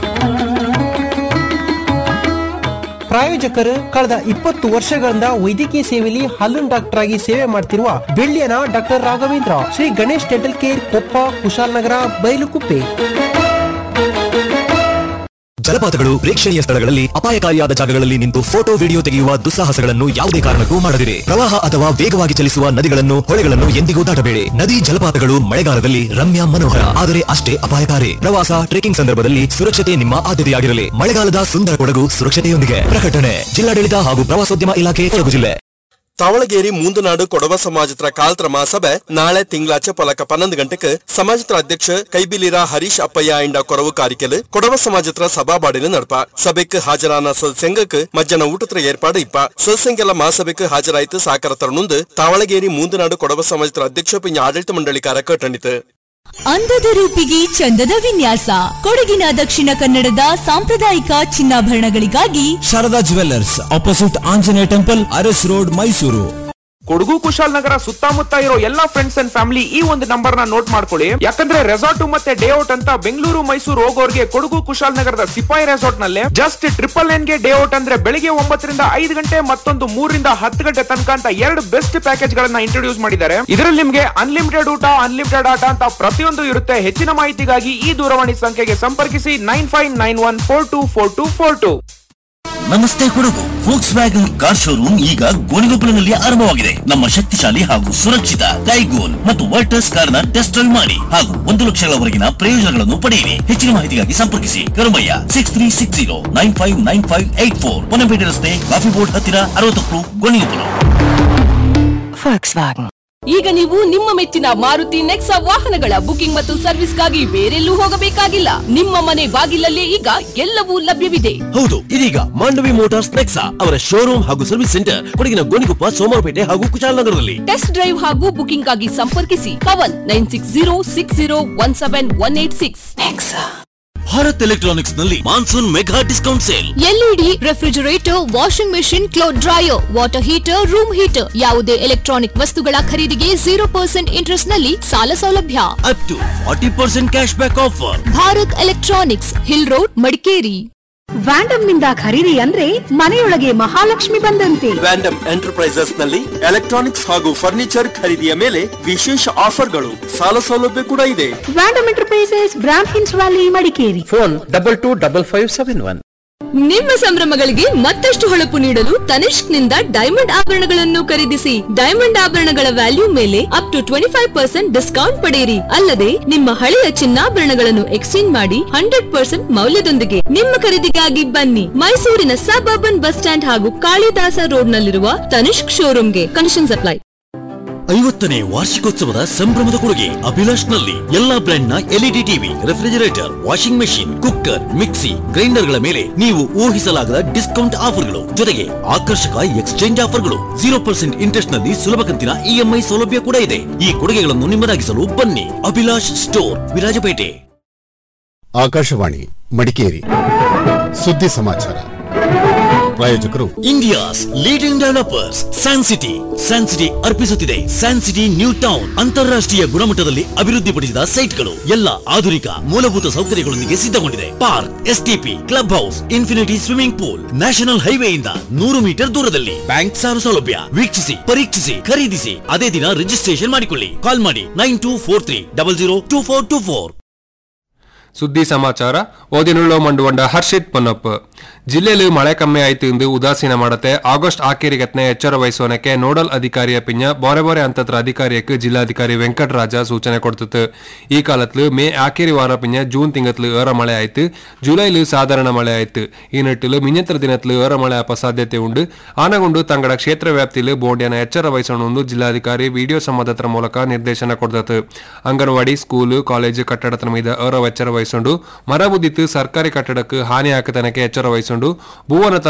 ಪ್ರಾಯೋಜಕರು ಕಳೆದ ಇಪ್ಪತ್ತು ವರ್ಷಗಳಿಂದ ವೈದ್ಯಕೀಯ ಸೇವೆಯಲ್ಲಿ ಹಲ್ಲುನ್ ಡಾಕ್ಟರ್ ಆಗಿ ಸೇವೆ ಮಾಡ್ತಿರುವ ಬೆಳ್ಳಿಯನ doctor Raghavendra Shri Ganesh dental care Koppa Kushalnagar Bylakuppe ಜಲಪಾತಗಳು ಪ್ರೇಕ್ಷಣೀಯ ಸ್ಥಳಗಳಲ್ಲಿ ಅಪಾಯಕಾರಿಯಾದ ಜಾಗಗಳಲ್ಲಿ ನಿಂತು ಫೋಟೋ ವಿಡಿಯೋ ತೆಗೆಯುವ ದುಸ್ಸಾಹಸಗಳನ್ನು ಯಾವುದೇ ಕಾರಣಕ್ಕೂ ಮಾಡದಿರಿ ಪ್ರವಾಹ ಅಥವಾ ವೇಗವಾಗಿ ಚಲಿಸುವ ನದಿಗಳನ್ನು ಹೊಳೆಗಳನ್ನು ಎಂದಿಗೂ ದಾಟಬೇಡಿ ನದಿ ಜಲಪಾತಗಳು ಮಳೆಗಾಲದಲ್ಲಿ ರಮ್ಯ ಮನೋಹರ ಆದರೆ ಅಷ್ಟೇ ಅಪಾಯಕಾರಿ ಪ್ರವಾಸ ಟ್ರೆಕಿಂಗ್ ಸಂದರ್ಭದಲ್ಲಿ ಸುರಕ್ಷತೆ ನಿಮ್ಮ ಆದ್ಯತೆಯಾಗಿರಲಿ ಮಳೆಗಾಲದ ಸುಂದರ ಕೊಡಗು ಸುರಕ್ಷತೆಯೊಂದಿಗೆ ಪ್ರಕಟಣೆ ಜಿಲ್ಲಾಡಳಿತ ಹಾಗೂ ಪ್ರವಾಸೋದ್ಯಮ ಇಲಾಖೆ ಕೊಡಗು ಜಿಲ್ಲೆ ತಾವಳಗೇರಿ ಮೂಂದನಾಡು ಕೊಡವ ಸಮಾಜತ್ರ ಕಾಲ್ತ್ರ ಮಹಾಸಭೆ ನಾಳೆ ತಿಂಗಳಾಚೆ ಪಲಕ ಪನ್ನೊಂದು ಗಂಟೆಗೆ ಸಮಾಜತ್ರ ಅಧ್ಯಕ್ಷ ಕೈಬಿಲಿರ ಹರೀಶ್ ಅಪ್ಪಯ್ಯ ಇಂಡ ಕೊರವು ಕಾರಿಕೆಲು ಕೊಡವ ಸಮಾಜತ್ರ ಸಭಾಬಾಡಿನ ನಡಪ ಸಭೆக்கு ಹಾಜರಾನ ಸೊಲ್ಸೆಂಗಕ್ಕೆ ಮಧ್ಯಾಹ್ನ ಊಟತ್ರ ಏರ್ಪಾಡು ಇಪ್ಪ ಸೊಲ್ಸೆಂಗೆಲ್ಲ ಮಹಾಸಭೆக்கு ಹಾಜರಾಯಿತು ಸಾಕರ ತರುಣುಂದು ತಾವಳಗೇರಿ ಮೂಂದನಾಡು ಕೊಡವ ಸಮಾಜತ್ರ ಅಧ್ಯಕ್ಷ ಪಿಂಜ ಆಡಳಿತ ಮಂಡಳಿಕಾರ ಕಟ್ಟಣಿತು ಅಂದದ ರೂಪಿಗೆ ಚಂದದ ವಿನ್ಯಾಸ ಕೊಡಗಿನ ದಕ್ಷಿಣ ಕನ್ನಡದ ಸಾಂಪ್ರದಾಯಿಕ ಚಿನ್ನಾಭರಣಗಳಿಗಾಗಿ Sharada jewellers opposite Anjaneya temple Aras road Mysuru Kodagu Kushalnagar ಸುತ್ತಮುತ್ತ ಇರೋ ಎಲ್ಲಾ ಫ್ರೆಂಡ್ಸ್ ಅಂಡ್ ಫ್ಯಾಮಿಲಿ ಈ ಒಂದು ನಂಬರ್ ನ ನೋಟ್ ಮಾಡ್ಕೊಳ್ಳಿ ಯಾಕಂದ್ರೆ ರೆಸಾರ್ಟ್ ಮತ್ತೆ ಡೇ ಔಟ್ ಅಂತ ಬೆಂಗಳೂರು ಮೈಸೂರು ಹೋಗೋರ್ಗೆ ಕೊಡಗು ಕುಶಾಲನಗರದ ಸಿಪಾಯಿ ರೆಸಾರ್ಟ್ ನಲ್ಲಿ ಜಸ್ಟ್ ಟ್ರಿಪಲ್ ಎನ್ ಗೆ ಡೇ ಔಟ್ ಅಂದ್ರೆ ಬೆಳಿಗ್ಗೆ ಒಂಬತ್ತರಿಂದ ಐದು ಗಂಟೆ ಮತ್ತೊಂದು ಮೂರರಿಂದ ಹತ್ತು ಗಂಟೆ ತನಕ ಅಂತ ಎರಡು ಬೆಸ್ಟ್ ಪ್ಯಾಕೇಜ್ ಗಳನ್ನ ಇಂಟ್ರೊಡ್ಯೂಸ್ ಮಾಡಿದ್ದಾರೆ ಇದರಲ್ಲಿ ನಿಮ್ಗೆ ಅನ್ಲಿಮಿಟೆಡ್ ಊಟ ಅನ್ಲಿಮಿಟೆಡ್ ಆಟ ಅಂತ ಪ್ರತಿಯೊಂದು ಇರುತ್ತೆ ಹೆಚ್ಚಿನ ಮಾಹಿತಿಗಾಗಿ ಈ ದೂರವಾಣಿ ಸಂಖ್ಯೆಗೆ ಸಂಪರ್ಕಿಸಿ nine five nine one four two four two four two ನಮಸ್ತೆ Kodagu Volkswagen car showroom ಈಗ ಗೋಣಿಗೊಪ್ಪಲಿನಲ್ಲಿ ಆರಂಭವಾಗಿದೆ ನಮ್ಮ ಶಕ್ತಿಶಾಲಿ ಹಾಗೂ ಸುರಕ್ಷಿತ ಕೈಗೋಲ್ ಮತ್ತು ವರ್ಟಸ್ ಕಾರ್ನ ಟೆಸ್ಟ್ ಡ್ರೈವ್ ಮಾಡಿ ಹಾಗೂ ಒಂದು ಲಕ್ಷಗಳವರೆಗಿನ ಪ್ರಯೋಜನಗಳನ್ನು ಪಡೆಯಿರಿ ಹೆಚ್ಚಿನ ಮಾಹಿತಿಗಾಗಿ ಸಂಪರ್ಕಿಸಿ Karumaiah six three six zero nine five nine five eight four Ponnampet ರಸ್ತೆ ಕಾಫಿ ಬೋರ್ಡ್ ಹತ್ತಿರ ಅರವತ್ತಕ್ಕೂ ಗೋಣಿಗೊಪ್ಪಲು ಈಗ ನೀವು ನಿಮ್ಮ ಮೆಚ್ಚಿನ ಮಾರುತಿ ನೆಕ್ಸಾ ವಾಹನಗಳ ಬುಕಿಂಗ್ ಮತ್ತು ಸರ್ವಿಸ್ಗಾಗಿ ಬೇರೆಲ್ಲೂ ಹೋಗಬೇಕಾಗಿಲ್ಲ ನಿಮ್ಮ ಮನೆ ಬಾಗಿಲಲ್ಲೇ ಈಗ ಎಲ್ಲವೂ ಲಭ್ಯವಿದೆ ಹೌದು ಇದೀಗ ಮಾಂಡವಿ ಮೋಟಾರ್ಸ್ ನೆಕ್ಸಾ ಅವರ ಶೋರೂಮ್ ಹಾಗೂ ಸರ್ವಿಸ್ ಸೆಂಟರ್ ಕೊಡಗಿನ ಗೋಣಿಕೊಪ್ಪ ಸೋಮವಾರಪೇಟೆ ಹಾಗೂ ಕುಶಾಲನಗರದಲ್ಲಿ ಟೆಸ್ಟ್ ಡ್ರೈವ್ ಹಾಗೂ ಬುಕಿಂಗ್ ಆಗಿ ಸಂಪರ್ಕಿಸಿ Pavan nine six zero six zero one seven one eight six Bharat electronics ನಲ್ಲಿ monsoon mega discount sale LED refrigerator washing machine cloth dryer water heater room heater ಯಾವುದೇ electronic ವಸ್ತುಗಳ ಖರೀದಿಗೆ ಜೀರೋ ಪರ್ಸೆಂಟ್ ಇಂಟ್ರೆಸ್ಟ್ ನಲ್ಲಿ ಸಾಲ ಸೌಲಭ್ಯ up to forty percent cash back offer Bharat electronics hill road Madikeri Vandam ನಿಂದ ಖರೀದಿ ಅಂದ್ರೆ ಮನೆಯೊಳಗೆ ಮಹಾಲಕ್ಷ್ಮಿ ಬಂದಂತೆ ವ್ಯಾಂಡಮ್ ಎಂಟರ್ಪ್ರೈಸಸ್ ನಲ್ಲಿ ಎಲೆಕ್ಟ್ರಾನಿಕ್ಸ್ ಹಾಗೂ ಫರ್ನಿಚರ್ ಖರೀದಿಯ ಮೇಲೆ ವಿಶೇಷ ಆಫರ್ಗಳು ಸಾಲ ಸೌಲಭ್ಯ ಕೂಡ ಇದೆ ವ್ಯಾಂಡಮ್ ಎಂಟರ್ಪ್ರೈಸಸ್ ಬ್ರಾಮ್ ಹಿನ್ಸ್ valley Madikeri phone double two double five seven one ನಿಮ್ಮ ಸಂಭ್ರಮಗಳಿಗೆ ಮತ್ತಷ್ಟು ಹೊಳಪು ನೀಡಲು ತನಿಷ್ಕ್ ನಿಂದ ಡೈಮಂಡ್ ಆಭರಣಗಳನ್ನು ಖರೀದಿಸಿ ಡೈಮಂಡ್ ಆಭರಣಗಳ ವ್ಯಾಲ್ಯೂ ಮೇಲೆ up to twenty five percent discount ಪಡೆಯಿರಿ ಅಲ್ಲದೆ ನಿಮ್ಮ ಹಳೆಯ ಚಿನ್ನಾಭರಣಗಳನ್ನು ಎಕ್ಸ್ಚೇಂಜ್ ಮಾಡಿ ಹಂಡ್ರೆಡ್ ಪರ್ಸೆಂಟ್ ಮೌಲ್ಯದೊಂದಿಗೆ ನಿಮ್ಮ ಖರೀದಿಗಾಗಿ ಬನ್ನಿ ಮೈಸೂರಿನ ಸಬ್ ಅರ್ಬನ್ ಬಸ್ ಸ್ಟ್ಯಾಂಡ್ ಹಾಗೂ ಕಾಳಿದಾಸ ರೋಡ್ ನಲ್ಲಿರುವ ತನಿಷ್ಕ್ ಶೋರೂಮ್ಗೆ ಕಂಡೀಷನ್ಸ್ ಅಪ್ಲೈ ಐವತ್ತನೇ ವಾರ್ಷಿಕೋತ್ಸವದ ಸಂಭ್ರಮದ ಕೊಡುಗೆ ಅಭಿಲಾಷ್ ನಲ್ಲಿ ಎಲ್ಲಾ ಬ್ರ್ಯಾಂಡ್ ನ LED TV refrigerator washing machine cooker mixie grinder ಗಳ ಮೇಲೆ ನೀವು ಊಹಿಸಲಾಗದ ಡಿಸ್ಕೌಂಟ್ ಆಫರ್ಗಳು ಜೊತೆಗೆ ಆಕರ್ಷಕ ಎಕ್ಸ್ಚೇಂಜ್ ಆಫರ್ಗಳು ಜೀರೋ ಪರ್ಸೆಂಟ್ ಇಂಟ್ರೆಸ್ಟ್ ನಲ್ಲಿ ಸುಲಭ ಕಂತಿನ ಇಎಂಐ ಸೌಲಭ್ಯ ಕೂಡ ಇದೆ ಈ ಕೊಡುಗೆಗಳನ್ನು ನಿಮ್ಮದಾಗಿಸಲು ಬನ್ನಿ ಅಭಿಲಾಷ್ ಸ್ಟೋರ್ ವಿರಾಜಪೇಟೆ ಆಕಾಶವಾಣಿ ಮಡಿಕೇರಿ ಸುದ್ದಿ ಸಮಾಚಾರ ಪ್ರಾಯೋಜಕರು India's leading developers San city San city ಅರ್ಪಿಸುತ್ತಿದೆ ಸ್ಯಾನ್ ಸಿಟಿ ನ್ಯೂ ಟೌನ್ ಅಂತಾರಾಷ್ಟ್ರೀಯ ಗುಣಮಟ್ಟದಲ್ಲಿ ಅಭಿವೃದ್ಧಿಪಡಿಸಿದ ಸೈಟ್ಗಳು ಎಲ್ಲ ಆಧುನಿಕ ಮೂಲಭೂತ ಸೌಕರ್ಯಗಳೊಂದಿಗೆ ಸಿದ್ಧಗೊಂಡಿದೆ park STP club house infinity swimming pool national ಹೈವೇಯಿಂದ ನೂರು ಮೀಟರ್ ದೂರದಲ್ಲಿ ಬ್ಯಾಂಕ್ ಸಾಲ ಸೌಲಭ್ಯ ವೀಕ್ಷಿಸಿ ಪರೀಕ್ಷಿಸಿ ಖರೀದಿಸಿ ಅದೇ ದಿನ ರಿಜಿಸ್ಟ್ರೇಷನ್ ಮಾಡಿಕೊಳ್ಳಿ ಕಾಲ್ ಮಾಡಿ nine two four three double zero two four two four ಸುದ್ದಿ ಸಮಾಚಾರ ಓದಿನುಳ್ಳೋ ಮಂಡುವಂಡ ಹರ್ಷಿತ್ ಪೊನ್ನಪ್ಪ ಜಿಲ್ಲೆಯಲ್ಲಿ ಮಳೆ ಕಮ್ಮಿ ಆಯ್ತು ಎಂದು ಉದಾಸೀನ ಮಾಡತೆ ಆಗಸ್ಟ್ ಆಖೇರಿಗತ್ನೆ ಎಚ್ಚರ ವಹಿಸೋನಕ್ಕೆ ನೋಡಲ್ ಅಧಿಕಾರಿಯ ಪಿಂಜ ಬೋರೆ ಬೋರೆ ಅಂತತ್ರ ಅಧಿಕಾರಿಯಕ್ಕೆ ಜಿಲ್ಲಾಧಿಕಾರಿ ವೆಂಕಟರಾಜ ಸೂಚನೆ ಕೊಡ್ತಿತ್ತು ಈ ಕಾಲತ್ಲು ಮೇ ಆಖೇರಿ ವಾರ ಪಿಂಜ ಜೂನ್ ತಿಂಗತ್ಲು ಏರ ಮಳೆ ಆಯ್ತು ಜುಲೈಲು ಸಾಧಾರಣ ಮಳೆ ಆಯ್ತು ಈ ನಿಟ್ಟಿಲು ಮಿಂಜತ್ರ ದಿನತ್ಲು ಏರ ಮಳೆ ಆಪ ಸಾಧ್ಯತೆ ಉಂಡು ಆನಗೊಂಡು ತಂಗಡ ಕ್ಷೇತ್ರ ವ್ಯಾಪ್ತಿಲು ಬೋಂಡ್ಯನ ಎಚ್ಚರ ವಹಿಸೋಣ ಜಿಲ್ಲಾಧಿಕಾರಿ ವಿಡಿಯೋ ಸಂವಾದತ್ರ ಮೂಲಕ ನಿರ್ದೇಶನ ಕೊಡ್ತತ್ತು ಅಂಗನವಾಡಿ ಸ್ಕೂಲು ಕಾಲೇಜು ಕಟ್ಟಡದ ಮೀದ ಏರ ಎಚ್ಚರ ವಹಿಸೊಂಡು ಮರ ಬುದ್ದಿತ್ತು ಸರ್ಕಾರಿ ಕಟ್ಟಡಕ್ಕೆ ಹಾನಿ ಹಾಕತನಕ್ಕೆ ಎಚ್ಚರ ವಹಿಸೊಂಡು ಭುವನ